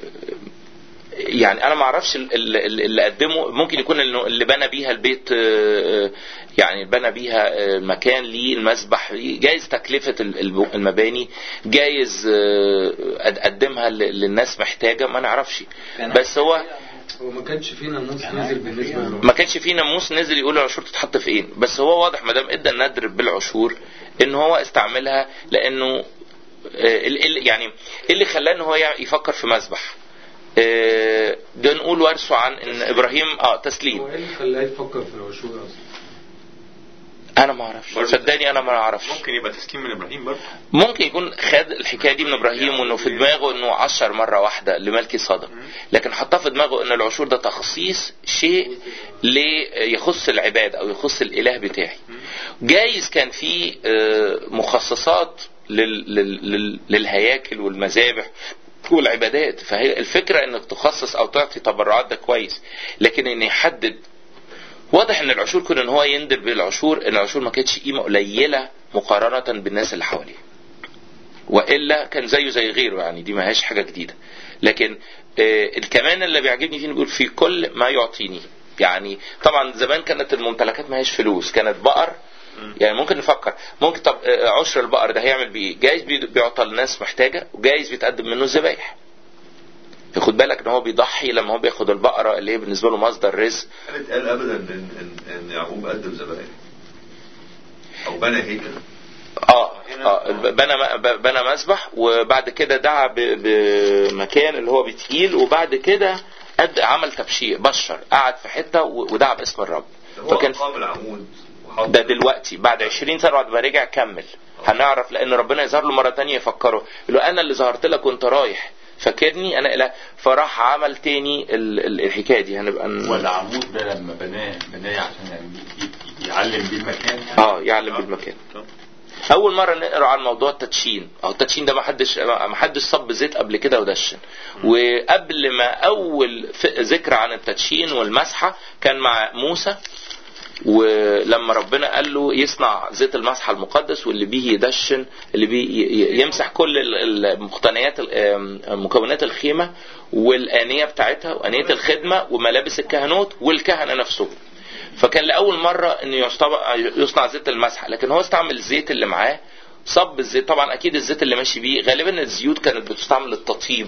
يعني انا ما اعرفش ال- ال- اللي قدمه ممكن يكون انه اللي بنى بيها البيت آه، آه، يعني بنى بيها آه، مكان ليه المسبح ليه، جايز تكلفة ال- الب- المباني جايز آه، قد- قدمها ل- للناس محتاجة ما نعرفش بس هو هو ما كانش فيه ناموس نازل بالنسبه له ما كانش في ناموس نزل يقول العشور تتحط فين بس هو واضح ما دام ادى الندر بالعشور ان هو استعملها لانه آه، ال- ال- يعني ايه اللي خلاه ان هو يع- يفكر في مذبح آه، ده نقول ورثه عن ان ابراهيم اه تسليم هو ايه اللي خلاه يفكر في العشور اصلا؟ انا ما اعرفش صدقني انا ما اعرفش ممكن يبقى تسليم من ابراهيم برضه ممكن يكون خد الحكايه دي من ابراهيم وانه في دماغه انه عشر مره واحده لملكي صدق لكن حطها في دماغه ان العشور ده تخصيص شيء لي- يخص العباد او يخص الاله بتاعي جايز كان في آه، مخصصات لل- لل- لل- للهياكل والمذابح والعبادات فهي الفكره انك تخصص او تعطي تبرعات ده كويس لكن ان يحدد واضح ان العشور كون ان هو يندر بالعشور ان العشور ما كانتش قيمه قليله مقارنه بالناس اللي حواليه والا كان زيه زي غيره يعني دي ما هيش حاجه جديده لكن آه الكمان اللي بيعجبني فيه بيقول في كل ما يعطيني يعني طبعا زمان كانت الممتلكات ما هيش فلوس كانت بقر يعني ممكن نفكر ممكن طب آه، عشر البقر ده هيعمل بيه ايه؟ جايز بي- بيعطى لناس محتاجه وجايز بيتقدم منه الذبايح خد بالك ان هو بيضحي لما هو بياخد البقره اللي هي بالنسبه له مصدر رزق هل اتقال ابدا ان ان ان يعقوب قدم ذبائح او بنى هيكل اه اه بنى بنى مسبح وبعد كده دعا ب- بمكان اللي هو بتقيل وبعد كده قد عمل تبشير بشر قعد في حته و- ودعا باسم الرب ده هو فكان قام العمود وحط ده دلوقتي بعد 20 سنه بعد ما رجع كمل هنعرف لان ربنا يظهر له مره تانية يفكره يقول له انا اللي ظهرت لك وانت رايح فاكرني انا إله فراح عمل تاني ال- ال- الحكايه دي هنبقى ن- والعمود ده لما بناه بناه عشان يعني ي- ي- يعلم بيه المكان يعني اه يعلم بالمكان اول مره نقرا عن موضوع التدشين او التدشين ده ما حدش ما حدش صب زيت قبل كده ودشن وقبل ما اول ف- ذكر عن التدشين والمسحه كان مع موسى ولما ربنا قال له يصنع زيت المسحه المقدس واللي بيه يدشن اللي بيه ي- ي- يمسح كل ال- المقتنيات ال- آم، مكونات الخيمه والانيه بتاعتها وانيه الخدمه وملابس الكهنوت والكهنه نفسهم فكان لاول مره انه يصطب- يصنع زيت المسحه لكن هو استعمل الزيت اللي معاه صب الزيت طبعا اكيد الزيت اللي ماشي بيه غالبا الزيوت كانت بتستعمل للتطيب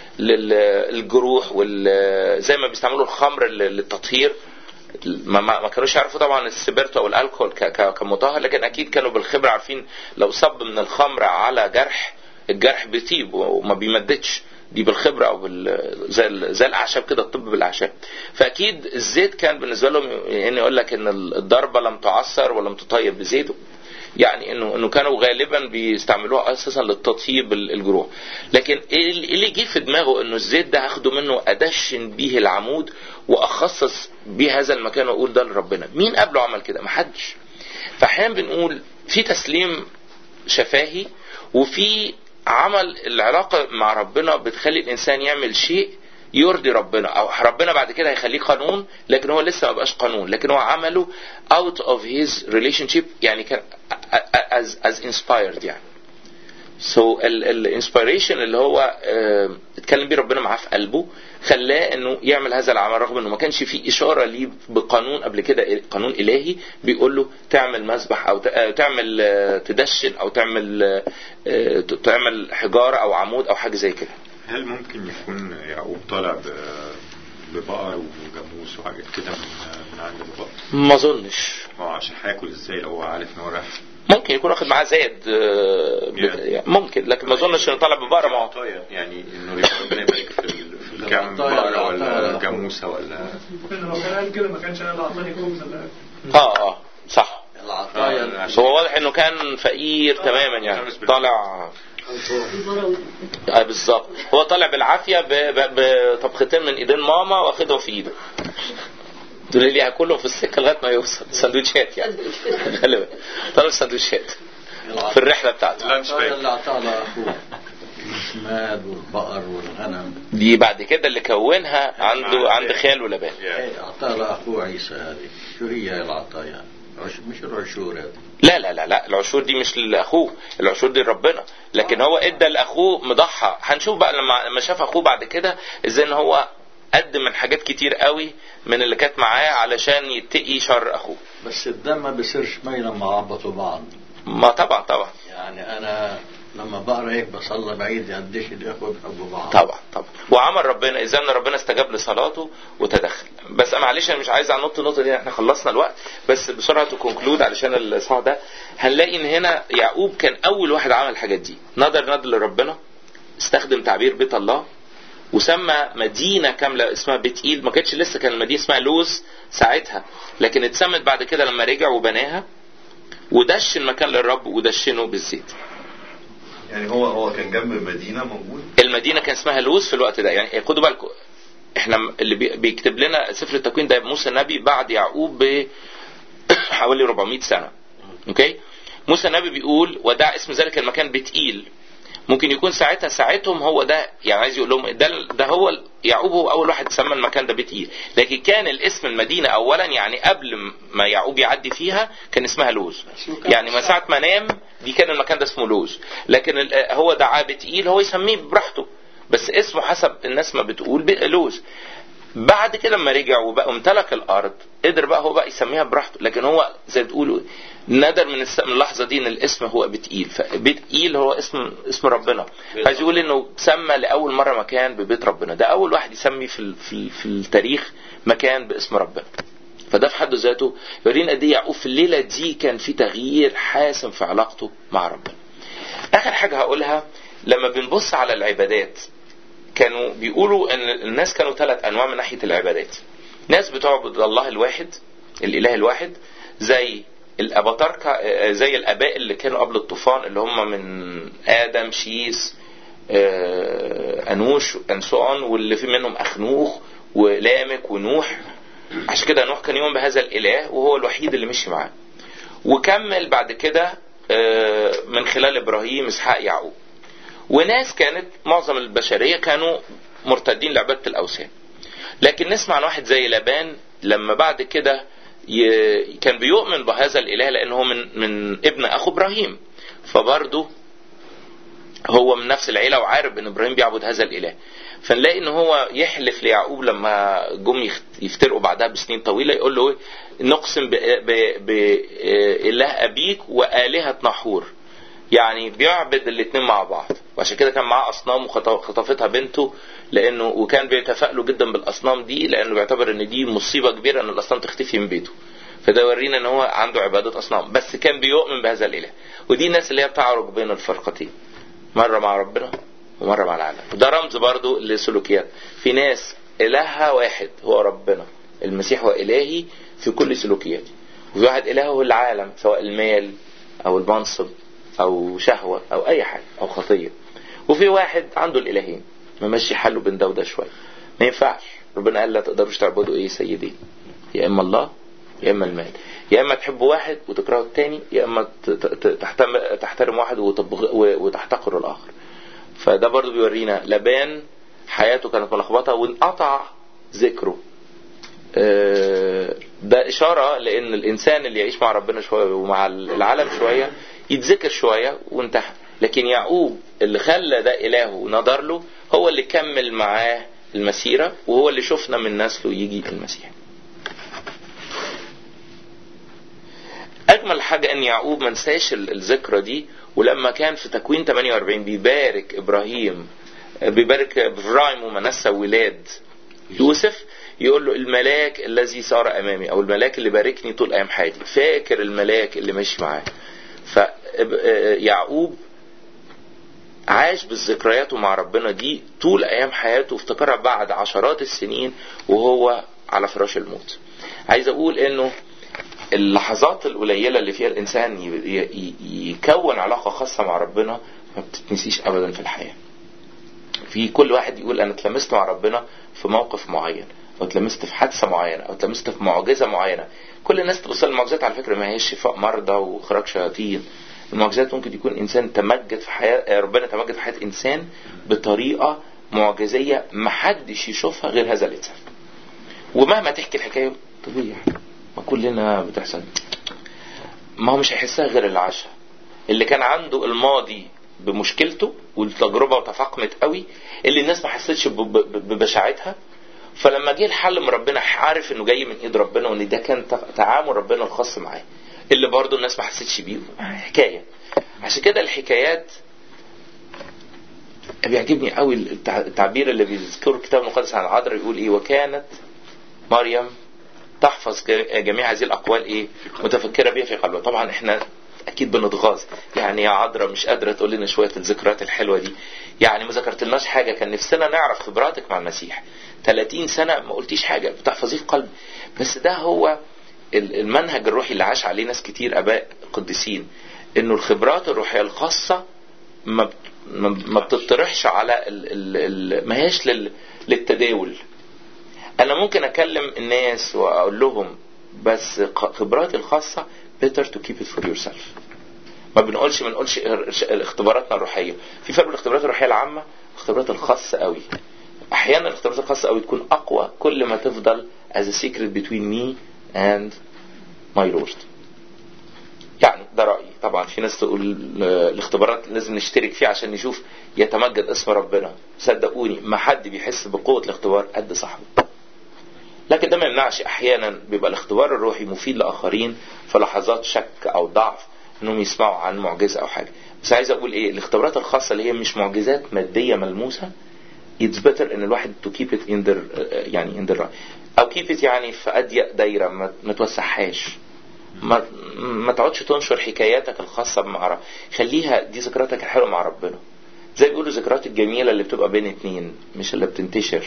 للجروح وال زي ما بيستعملوا الخمر لل- للتطهير ما, ما ما كانوش يعرفوا طبعا السبيرتو او الالكول ك- ك- كمطهر لكن اكيد كانوا بالخبره عارفين لو صب من الخمر على جرح الجرح بيطيب وما بيمددش دي بالخبره او بال زي ال- زي الاعشاب كده الطب بالاعشاب فاكيد الزيت كان بالنسبه لهم يعني يقول لك ان الضربه لم تعصر ولم تطيب بزيته يعني انه انه كانوا غالبا بيستعملوها اساسا للتطيب ال- الجروح لكن ايه اللي إيه اللي جه في دماغه انه الزيت ده هاخده منه ادشن بيه العمود واخصص بيه هذا المكان واقول ده لربنا مين قبله عمل كده محدش فاحيانا بنقول في تسليم شفاهي وفي عمل العلاقة مع ربنا بتخلي الإنسان يعمل شيء يرضي ربنا أو ربنا بعد كده هيخليه قانون لكن هو لسه ما بقاش قانون لكن هو عمله out of his relationship يعني كان as, as inspired يعني so الانسبيريشن اللي هو آه، اتكلم بيه ربنا معاه في قلبه خلاه انه يعمل هذا العمل رغم انه ما كانش فيه اشاره ليه بقانون قبل كده قانون الهي بيقول له تعمل مسبح او ت- آه، تعمل آه، تدشن او تعمل آه، آه، تعمل حجاره او عمود او حاجه زي كده هل ممكن يكون يعقوب طالع ب- ببقر وجاموس وحاجات كده من من عند البقر؟ ما اظنش ما هو عشان هياكل ازاي لو هو عارف ان هو رايح ممكن يكون واخد معاه زاد آه، بت- Yeah. يعني ممكن لكن ما اظنش انه طالع ببقره ما هو عطايا يعني انه ربنا يبارك في ال- في الكام عطايا- بقره ولا عطايا. جاموسه ولا لو كان قال كده ما كانش قال اعطاني خبز ولا اه اه صح العطايا هو واضح انه كان فقير تماما يعني طالع اه بالظبط هو طالع بالعافيه ب- ب- بطبختين من ايدين ماما واخدهم في ايده دول اللي هياكلهم في السكه لغايه ما يوصل سندوتشات يعني غالبا طالع سندوتشات في الرحله بتاعته العطايا اللي اعطاها اخوه الاسماد والبقر والغنم دي بعد كده اللي كونها عنده عند خاله لبان ايه اعطاها اخوه عيسى هذه شو هي العطايا عش- مش العشور هذه لا لا لا لا العشور دي مش لاخوه العشور دي لربنا لكن هو ادى لاخوه مضحى هنشوف بقى لما لما شاف اخوه بعد كده ازاي ان هو قدم من حاجات كتير قوي من اللي كانت معاه علشان يتقي شر اخوه بس الدم ما بيصيرش مي لما عبطوا بعض ما طبعا طبعا يعني انا لما بقرا هيك بصلي بعيد قديش الاخوه بحبوا بعض طبعا طبعا وعمل ربنا اذا ان ربنا استجاب لصلاته وتدخل بس معلش انا مش عايز انط النقطه دي احنا خلصنا الوقت بس بسرعه تكونكلود علشان الاصحاح ده هنلاقي ان هنا يعقوب كان اول واحد عمل الحاجات دي نظر نظر لربنا استخدم تعبير بيت الله وسمى مدينة كاملة اسمها بيت إيل ما كانتش لسه كان المدينة اسمها لوز ساعتها لكن اتسمت بعد كده لما رجع وبناها ودش المكان للرب ودشنه بالزيت يعني هو هو كان جنب المدينة موجود المدينة كان اسمها لوز في الوقت ده يعني خدوا بالكم احنا اللي بي- بيكتب لنا سفر التكوين ده موسى النبي بعد يعقوب بحوالي 400 سنة اوكي موسى النبي بيقول ودع اسم ذلك المكان بتقيل ممكن يكون ساعتها ساعتهم هو ده يعني عايز يقول لهم ده ده هو يعقوب هو اول واحد سمى المكان ده بيت ايل لكن كان الاسم المدينه اولا يعني قبل ما يعقوب يعدي فيها كان اسمها لوز يعني ما ساعه ما نام دي كان المكان ده اسمه لوز لكن ال- هو دعاه بيت ايل هو يسميه براحته بس اسمه حسب الناس ما بتقول بي- لوز بعد كده لما رجع وبقى امتلك الارض قدر بقى هو بقى يسميها براحته لكن هو زي ما بتقولوا ندر من الس- من اللحظه دي ان الاسم هو بتقيل فبتقيل هو اسم اسم ربنا عايز يقول انه سمى لاول مره مكان ببيت ربنا ده اول واحد يسمي في ال- في, ال- في التاريخ مكان باسم ربنا فده في حد ذاته يورينا قد ايه يعقوب في الليله دي كان في تغيير حاسم في علاقته مع ربنا اخر حاجه هقولها لما بنبص على العبادات كانوا بيقولوا ان الناس كانوا ثلاث انواع من ناحيه العبادات ناس بتعبد الله الواحد الاله الواحد زي الاباطركه آه، زي الاباء اللي كانوا قبل الطوفان اللي هم من ادم شيس آه، انوش انسون واللي في منهم اخنوخ ولامك ونوح عشان كده نوح كان يؤمن بهذا الاله وهو الوحيد اللي مشي معاه وكمل بعد كده آه، من خلال ابراهيم اسحاق يعقوب وناس كانت معظم البشريه كانوا مرتدين لعباده الاوثان لكن نسمع عن واحد زي لابان لما بعد كده ي... كان بيؤمن بهذا الاله لانه هو من من ابن اخو ابراهيم فبرضه هو من نفس العيله وعارف ان ابراهيم بيعبد هذا الاله فنلاقي ان هو يحلف ليعقوب لما جم يخت- يفترقوا بعدها بسنين طويله يقول له ايه نقسم باله ابيك والهه نحور يعني بيعبد الاثنين مع بعض وعشان كده كان معاه اصنام وخطفتها بنته لانه وكان بيتفائلوا جدا بالاصنام دي لانه بيعتبر ان دي مصيبه كبيره ان الاصنام تختفي من بيته فده يورينا ان هو عنده عباده اصنام بس كان بيؤمن بهذا الاله ودي الناس اللي هي بتعرج بين الفرقتين مره مع ربنا ومره مع العالم وده رمز برضو لسلوكيات في ناس الهها واحد هو ربنا المسيح هو الهي في كل سلوكياتي وفي واحد الهه هو العالم سواء المال او المنصب او شهوه او اي حاجه او خطيه وفي واحد عنده الالهين ممشي حاله بين ده وده شويه ما ينفعش ربنا قال لا تقدروش تعبدوا ايه سيدين يا اما الله يا اما المال يا اما تحبوا واحد وتكرهوا التاني يا اما ت- ت- تحتم- تحترم واحد وتبغ- و- وتحتقر الاخر فده برضو بيورينا لبان حياته كانت ملخبطه وانقطع ذكره آه، ده إشارة لأن الإنسان اللي يعيش مع ربنا شوية ومع العالم شوية يتذكر شوية وانتهى لكن يعقوب اللي خلى ده إلهه ونظر له هو اللي كمل معاه المسيرة وهو اللي شفنا من نسله يجي المسيح أجمل حاجة أن يعقوب ما نساش ال- الذكرى دي ولما كان في تكوين 48 بيبارك إبراهيم بيبارك إبراهيم ومنسى ولاد يوسف يقول له الملاك الذي صار امامي او الملاك اللي باركني طول ايام حياتي فاكر الملاك اللي ماشي معاه فيعقوب عاش بالذكريات مع ربنا دي طول ايام حياته وافتكرها بعد عشرات السنين وهو على فراش الموت عايز اقول انه اللحظات القليلة اللي فيها الإنسان ي- ي- يكون علاقة خاصة مع ربنا ما بتتنسيش أبدا في الحياة في كل واحد يقول انا اتلمست مع ربنا في موقف معين او اتلمست في حادثه معينه او اتلمست في معجزه معينه كل الناس تبص للمعجزات على فكره ما هيش شفاء مرضى واخراج شياطين المعجزات ممكن يكون انسان تمجد في حياه ربنا تمجد في حياه انسان بطريقه معجزيه محدش يشوفها غير هذا الانسان ومهما تحكي الحكايه طبيعي ما كلنا بتحصل ما هو مش هيحسها غير اللي عاشها اللي كان عنده الماضي بمشكلته والتجربه وتفاقمت قوي اللي الناس ما حسيتش ب- ب- ببشاعتها فلما جه الحل من ربنا عارف انه جاي من ايد ربنا وان ده كان ت- تعامل ربنا الخاص معاه اللي برضه الناس ما حسيتش بيه حكايه عشان كده الحكايات بيعجبني قوي التع- التعبير اللي بيذكره الكتاب المقدس عن العذراء يقول ايه وكانت مريم تحفظ ج- جميع هذه الاقوال ايه متفكره بها في قلبها طبعا احنا اكيد بنتغاظ يعني يا عذراء مش قادره تقول لنا شويه الذكريات الحلوه دي يعني ما ذكرتلناش حاجه كان نفسنا نعرف خبراتك مع المسيح 30 سنه ما قلتيش حاجه بتحفظيه في قلبي بس ده هو ال- المنهج الروحي اللي عاش عليه ناس كتير اباء قديسين انه الخبرات الروحيه الخاصه ما بت- ما ما بتطرحش على ال ال ال ما هياش لل للتداول انا ممكن اكلم الناس واقول لهم بس ق- خبراتي الخاصه better to keep it for yourself ما بنقولش ما بنقولش إر- اختباراتنا الروحيه في فرق بين الاختبارات الروحيه العامه والاختبارات الخاصه قوي احيانا الاختبارات الخاصه قوي تكون اقوى كل ما تفضل as a secret between me and my lord يعني ده رأيي طبعا في ناس تقول آه، الاختبارات لازم نشترك فيها عشان نشوف يتمجد اسم ربنا صدقوني ما حد بيحس بقوة الاختبار قد صاحبه لكن ده ما يمنعش احيانا بيبقى الاختبار الروحي مفيد لاخرين في لحظات شك او ضعف انهم يسمعوا عن معجزة او حاجة بس عايز اقول ايه الاختبارات الخاصة اللي هي مش معجزات مادية ملموسة it's better ان الواحد to keep it in their آه، يعني in their او keep it يعني في اضيق دايرة ما, ما توسعهاش ما ما تقعدش تنشر حكاياتك الخاصة مع رب خليها دي ذكرياتك الحلوة مع ربنا زي بيقولوا الذكريات الجميلة اللي بتبقى بين اتنين مش اللي بتنتشر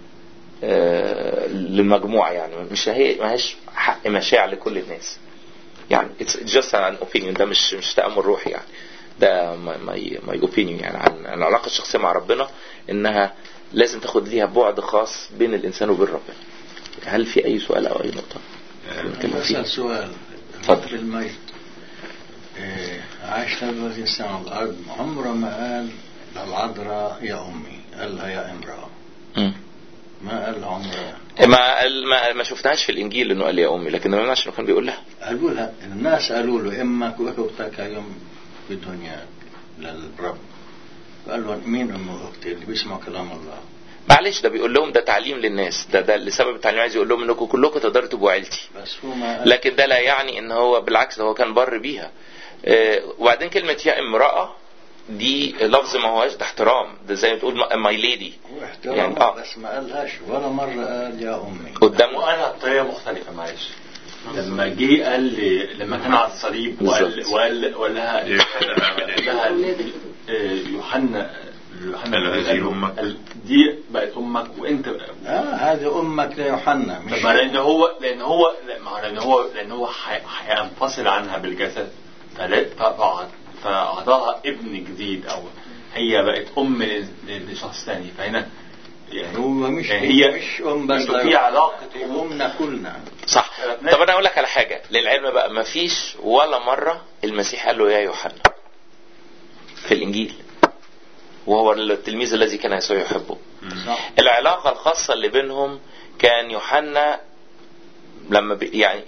آه، للمجموعة يعني مش هي ما هيش حق مشاع لكل الناس يعني it's just an opinion ده مش مش تأمل روحي يعني ده my my opinion يعني عن عن العلاقة الشخصية مع ربنا انها لازم تاخد ليها بعد خاص بين الانسان وبين ربنا هل في اي سؤال او اي نقطة نتكلم فيها؟ بسأل سؤال اتفضل. في الميت إيه، عاش 33 سنة على الأرض عمره ما قال للعذراء يا أمي قال لها يا امرأة مم. ما قال لها عمره ما ما ما شفناهاش في الانجيل انه قال يا امي لكن ما يمنعش انه كان بيقول لها قالوا لها الناس قالوا له امك واختك يوم في دنياك للرب قال له مين ام اختي اللي بيسمع كلام الله معلش ده بيقول لهم ده تعليم للناس ده ده لسبب التعليم عايز يقول لهم انكم كلكم تقدروا تبقوا عيلتي بس هو ما قال لكن ده لا يعني ان هو بالعكس ده هو كان بر بيها آه، وبعدين كلمة يا امرأة دي لفظ ما هواش ده احترام ده زي ما تقول ماي ليدي هو احترم يعني آه. بس ما قالهاش ولا مرة قال يا امي قدام وانا بطريقه مختلفة معلش لما جه قال لي لما كان على الصليب وقال بالظبط. وقال وقال لها قال لها آه، يوحنا يوحنا قال له هذه أمك. قال دي بقت امك وانت اه هذه امك ليوحنا طب مش ما لان هو لان هو لا، ما هو لان هو لان هو حي- هينفصل عنها بالجسد فلا- فأعط- فاعطاها ابن جديد او هي بقت ام ل- ل- لشخص ثاني فهنا يعني هو مش يعني هي مش ام بس انتوا في علاقه امنا كلنا صح طب انا اقول لك على حاجة للعلم بقى ما فيش ولا مرة المسيح قال له يا يوحنا في الانجيل وهو التلميذ الذي كان يسوع يحبه صح العلاقة الخاصة اللي بينهم كان يوحنا لما بي يعني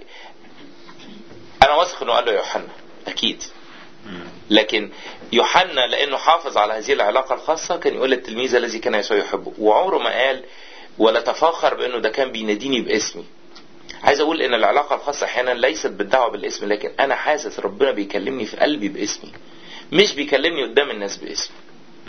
أنا واثق إنه قال له يوحنا أكيد لكن يوحنا لأنه حافظ على هذه العلاقة الخاصة كان يقول للتلميذ الذي كان يسوع يحبه وعمره ما قال ولا تفاخر بأنه ده كان بيناديني باسمي عايز أقول إن العلاقة الخاصة أحيانا ليست بالدعوة بالاسم لكن أنا حاسس ربنا بيكلمني في قلبي باسمي مش بيكلمني قدام الناس باسمي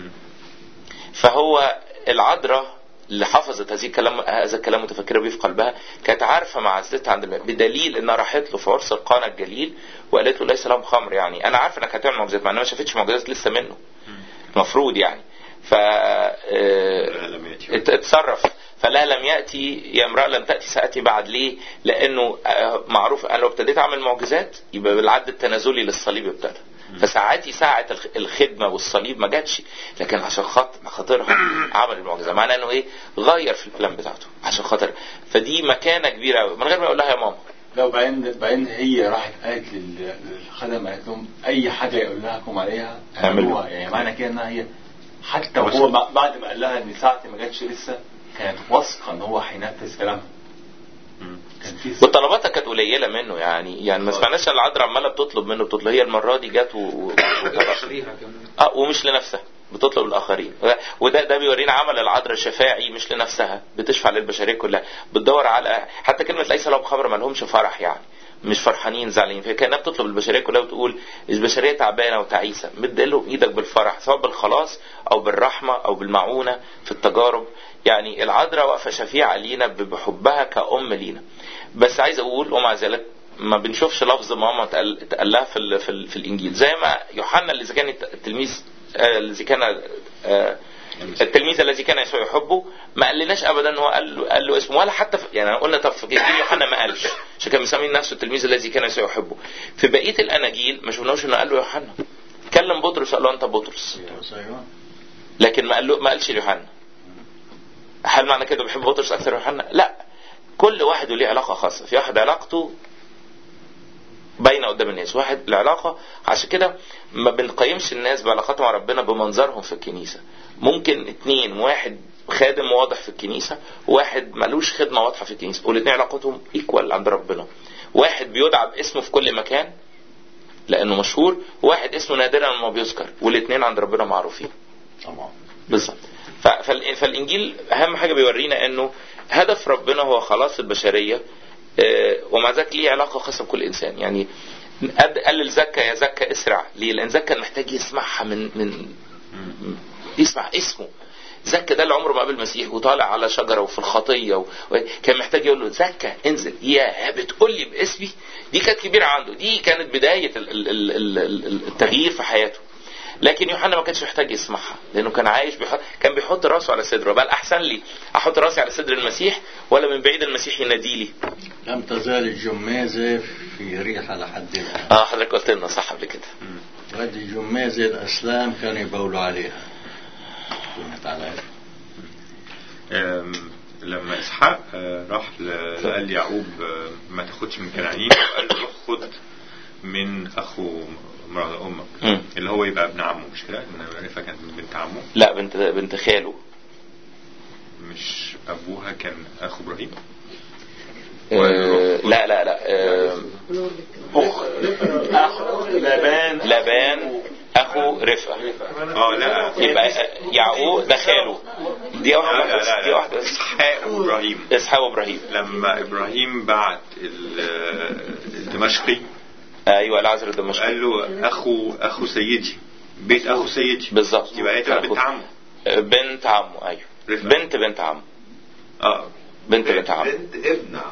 فهو العذراء اللي حفظت هذه الكلام هذا الكلام متفكره به في قلبها كانت عارفه معزتها عند الماء بدليل انها راحت له في عرس القانا الجليل وقالت له ليس لهم خمر يعني انا عارفه انك هتعمل معجزات مع انها ما شافتش معجزات لسه منه المفروض يعني ف آه، لم يأتي. ات- اتصرف فلا لم ياتي يا امراه لم تاتي ساتي بعد ليه؟ لانه آه، معروف انا لو ابتديت اعمل معجزات يبقى بالعد التنازلي للصليب ابتدى فساعاتي ساعة الخ- الخدمة والصليب ما جاتش لكن عشان خاطر خاطرها عمل المعجزة معناه انه ايه غير في البلان بتاعته عشان خاطر فدي مكانة كبيرة قوي من غير ما يقول لها يا ماما لو بعدين بعدين هي راحت قالت لل- للخدم قالت لهم اي حاجه يقول لكم عليها اعملوها. اعملوها يعني معنى كده انها هي حتى وهو بع- بعد ما قال لها ان ساعتي ما جاتش لسه كانت واثقه ان هو هينفذ كلامها كان في وطلباتها كانت قليلة منه يعني يعني ما سمعناش ان العذراء عمالة بتطلب منه بتطلب هي المرة دي جت و... و... ليها كمان اه ومش لنفسها بتطلب الاخرين وده ده بيورينا عمل العذراء الشفاعي مش لنفسها بتشفع للبشريه كلها بتدور على حتى كلمه ليس لهم خمر ما لهمش فرح يعني مش فرحانين زعلانين فكانها بتطلب البشريه كلها وتقول البشريه تعبانه وتعيسه مد لهم ايدك بالفرح سواء بالخلاص او بالرحمه او بالمعونه في التجارب يعني العذراء واقفه شفيعه لينا بحبها كأم لينا بس عايز اقول ومع ذلك ما بنشوفش لفظ ماما اتقال اتقال لها في ال- في, ال- في الانجيل زي ما يوحنا اللي كان التلميذ آه، الذي كان آه، التلميذ الذي كان يسوع يحبه ما قالناش ابدا ان هو قال له, قال له اسمه ولا حتى في يعني قلنا طب في انجيل يوحنا ما قالش عشان كان مسمين نفسه التلميذ الذي كان يسوع يحبه في بقيه الاناجيل ما شفناش انه قال له يوحنا كلم بطرس قال له انت بطرس لكن ما قال له ما قالش ليوحنا هل معنى كده بيحب بطرس اكثر من يوحنا؟ لا كل واحد له علاقه خاصه في واحد علاقته باينه قدام الناس واحد العلاقه عشان كده ما بنقيمش الناس بعلاقتهم مع ربنا بمنظرهم في الكنيسه ممكن اتنين واحد خادم واضح في الكنيسه وواحد ملوش خدمه واضحه في الكنيسه والاثنين علاقتهم ايكوال عند ربنا واحد بيدعى باسمه في كل مكان لانه مشهور وواحد اسمه نادرا ما بيذكر والاثنين عند ربنا معروفين طبعا بالظبط ف- فال- فالانجيل اهم حاجه بيورينا انه هدف ربنا هو خلاص البشريه آه، ومع ذلك ليه علاقه خاصه بكل انسان يعني قد- قال لزكا يا زكا اسرع ليه؟ لان زكا محتاج يسمعها من من يسمع اسمه زكا ده اللي عمره ما قابل المسيح وطالع على شجره وفي الخطيه و... كان محتاج يقول له زكا انزل يا بتقول لي باسمي دي كانت كبيره عنده دي كانت بدايه ال- ال- ال- ال- ال- التغيير في حياته لكن يوحنا ما كانش محتاج يسمعها لانه كان عايش بيحط كان بيحط راسه على صدره بل احسن لي احط راسي على صدر المسيح ولا من بعيد المسيح ينادي لي لم تزال الجمازة في ريحة لحد الآن اه حضرتك قلت لنا صح قبل كده وهذه الجمازة الأسلام كانوا يبولوا عليها كنت على آم، لما اسحاق آه، راح ل- قال يعقوب آه، ما تاخدش من كنعانين قال له روح خد من اخو مرات امك مم. اللي هو يبقى ابن عمه مش كده؟ ان عرفها كانت من بنت عمه لا بنت بنت خاله مش ابوها كان اخو ابراهيم آه لا لا لا آه أخ أخ لبان لبان اخو رفقه اه لا يبقى يعقوب ده خاله دي لا واحده لا بس لا, دي لا. واحده بس اسحاق وابراهيم اسحاق وابراهيم لما ابراهيم بعت ال- الدمشقي ايوه العذر الدمشقي قال له اخو اخو سيدي بيت اخو سيدي بالظبط يبقى هي تبقى بنت عمه بنت عمه ايوه رفقة. بنت بنت عمه اه بنت بنت عمه بنت ابن عم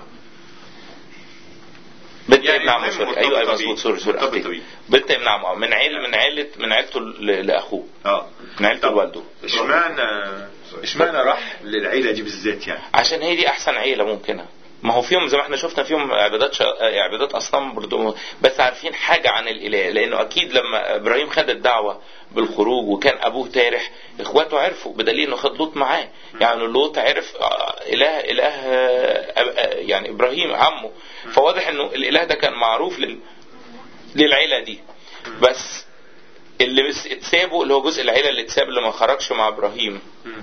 بنت يعني ابن عمه المهم سوري ايوه ايوه مرتبطة مظبوط بيه. سوري سوري مرتبطة أخطيت. بيه. بنت ابن عمه من عيل من عيله من عيلته ل- لاخوه اه من عيلته طب لوالده اشمعنى اشمعنى راح للعيله دي بالذات يعني عشان هي دي احسن عيله ممكنه ما هو فيهم زي ما احنا شفنا فيهم عبادات شا... عبادات اصنام برضو بس عارفين حاجه عن الاله لانه اكيد لما ابراهيم خد الدعوه بالخروج وكان ابوه تارح اخواته عرفوا بدليل انه خد لوط معاه يعني لوط عرف آه، اله اله آه، آه، يعني ابراهيم عمه فواضح انه الاله ده كان معروف لل... للعيله دي بس اللي بس اتسابوا اللي هو جزء العيله اللي اتساب اللي ما خرجش مع ابراهيم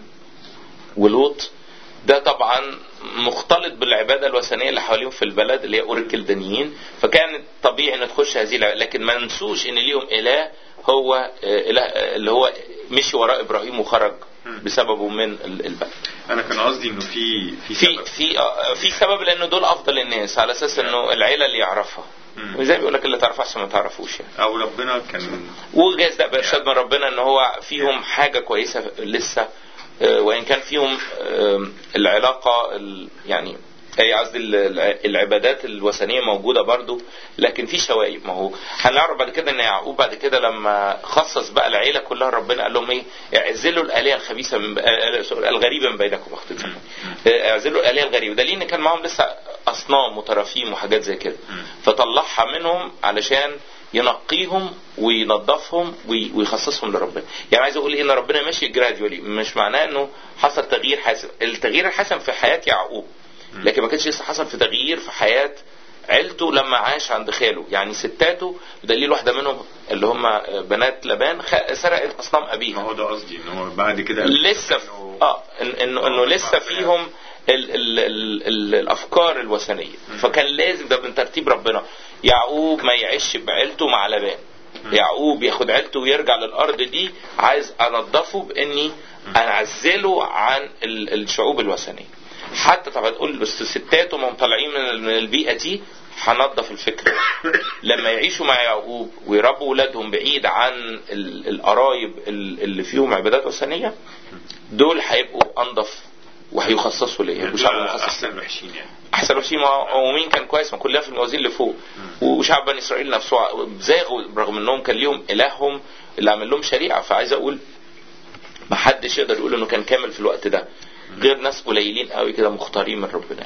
ولوط ده طبعا مختلط بالعباده الوثنيه اللي حواليهم في البلد اللي هي اور الكلدانيين فكان طبيعي ان تخش هذه العبادة. لكن ما ننسوش ان ليهم اله هو آه، اله آه، اللي هو مشي وراء ابراهيم وخرج بسببه من ال- البلد انا كان قصدي انه في في في سبب في آه، في سبب لانه دول افضل الناس على اساس انه العيله اللي يعرفها مم. زي ما بيقول لك اللي تعرفه احسن ما تعرفوش يعني او ربنا كان وجايز ده بإرشاد من ربنا ان هو فيهم حاجه كويسه لسه آه، وان كان فيهم آه، العلاقه ال- يعني اي قصدي ال- الع- العبادات الوثنيه موجوده برضو لكن في شوائب ما هو هنعرف بعد كده ان يعقوب بعد كده لما خصص بقى العيله كلها ربنا قال لهم ايه اعزلوا الالهه الخبيثه من آه، سوري، الغريبه من بينكم اخت اعزلوا الالهه الغريبه ده لان كان معاهم لسه اصنام وترافيم وحاجات زي كده فطلعها منهم علشان ينقيهم وينظفهم وي- ويخصصهم لربنا يعني عايز اقول ايه ان ربنا ماشي جراديولي مش معناه انه حصل تغيير حاسم التغيير الحاسم في حياه يعقوب لكن ما كانش لسه حصل في تغيير في حياه عيلته لما عاش عند خاله يعني ستاته بدليل واحده منهم اللي هم بنات لبان خ- سرقت اصنام ما ابيها هو ده قصدي ان هو بعد كده لسه في اه إن- انه انه لسه فيهم ال ال ال ال الافكار الوثنيه فكان لازم ده من ترتيب ربنا يعقوب ما يعيش بعيلته مع لبان يعقوب ياخد عيلته ويرجع للارض دي عايز انضفه باني انعزله عن ال- الشعوب الوثنيه حتى طبعا تقول بس ستاته ما هم طالعين من ال- من البيئه دي هنضف الفكر لما يعيشوا مع يعقوب ويربوا ولادهم بعيد عن ال- القرايب ال- اللي فيهم عبادات وثنيه دول هيبقوا انضف وهيخصصوا ليه يبقوا شعب مخصص احسن وحشين يعني احسن وحشين ما- ومين كان كويس ما كلها في الموازين اللي فوق وشعب بني اسرائيل نفسه زاغوا رغم انهم كان ليهم الههم اللي عمل لهم شريعه فعايز اقول ما حدش يقدر يقول انه كان كامل في الوقت ده غير ناس قليلين قوي كده مختارين من ربنا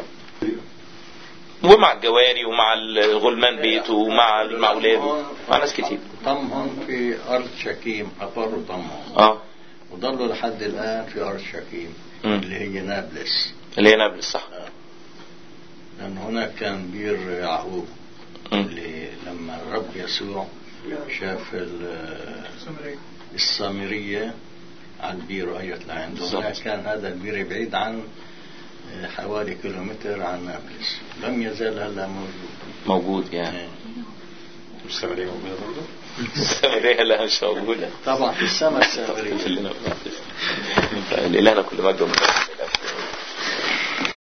ومع الجواري ومع الغلمان بيته ومع مع اولاده مع ناس كتير طمهم في أرض شكيم أقروا طمهم اه وضلوا لحد الآن في أرض شكيم مم. اللي هي نابلس اللي هي نابلس صح لأن هناك كان بير يعقوب مم. اللي لما الرب يسوع شاف ال- السامرية على البير وهي عنده بالظبط. هناك كان هذا البير بعيد عن حوالي كيلومتر عن نابلس لم يزال هلا موجود موجود يعني السامرية موجودة برضه السامرية لا مش موجودة طبعا في السماء السامرية كلنا الإلهنا كل مجد ومجد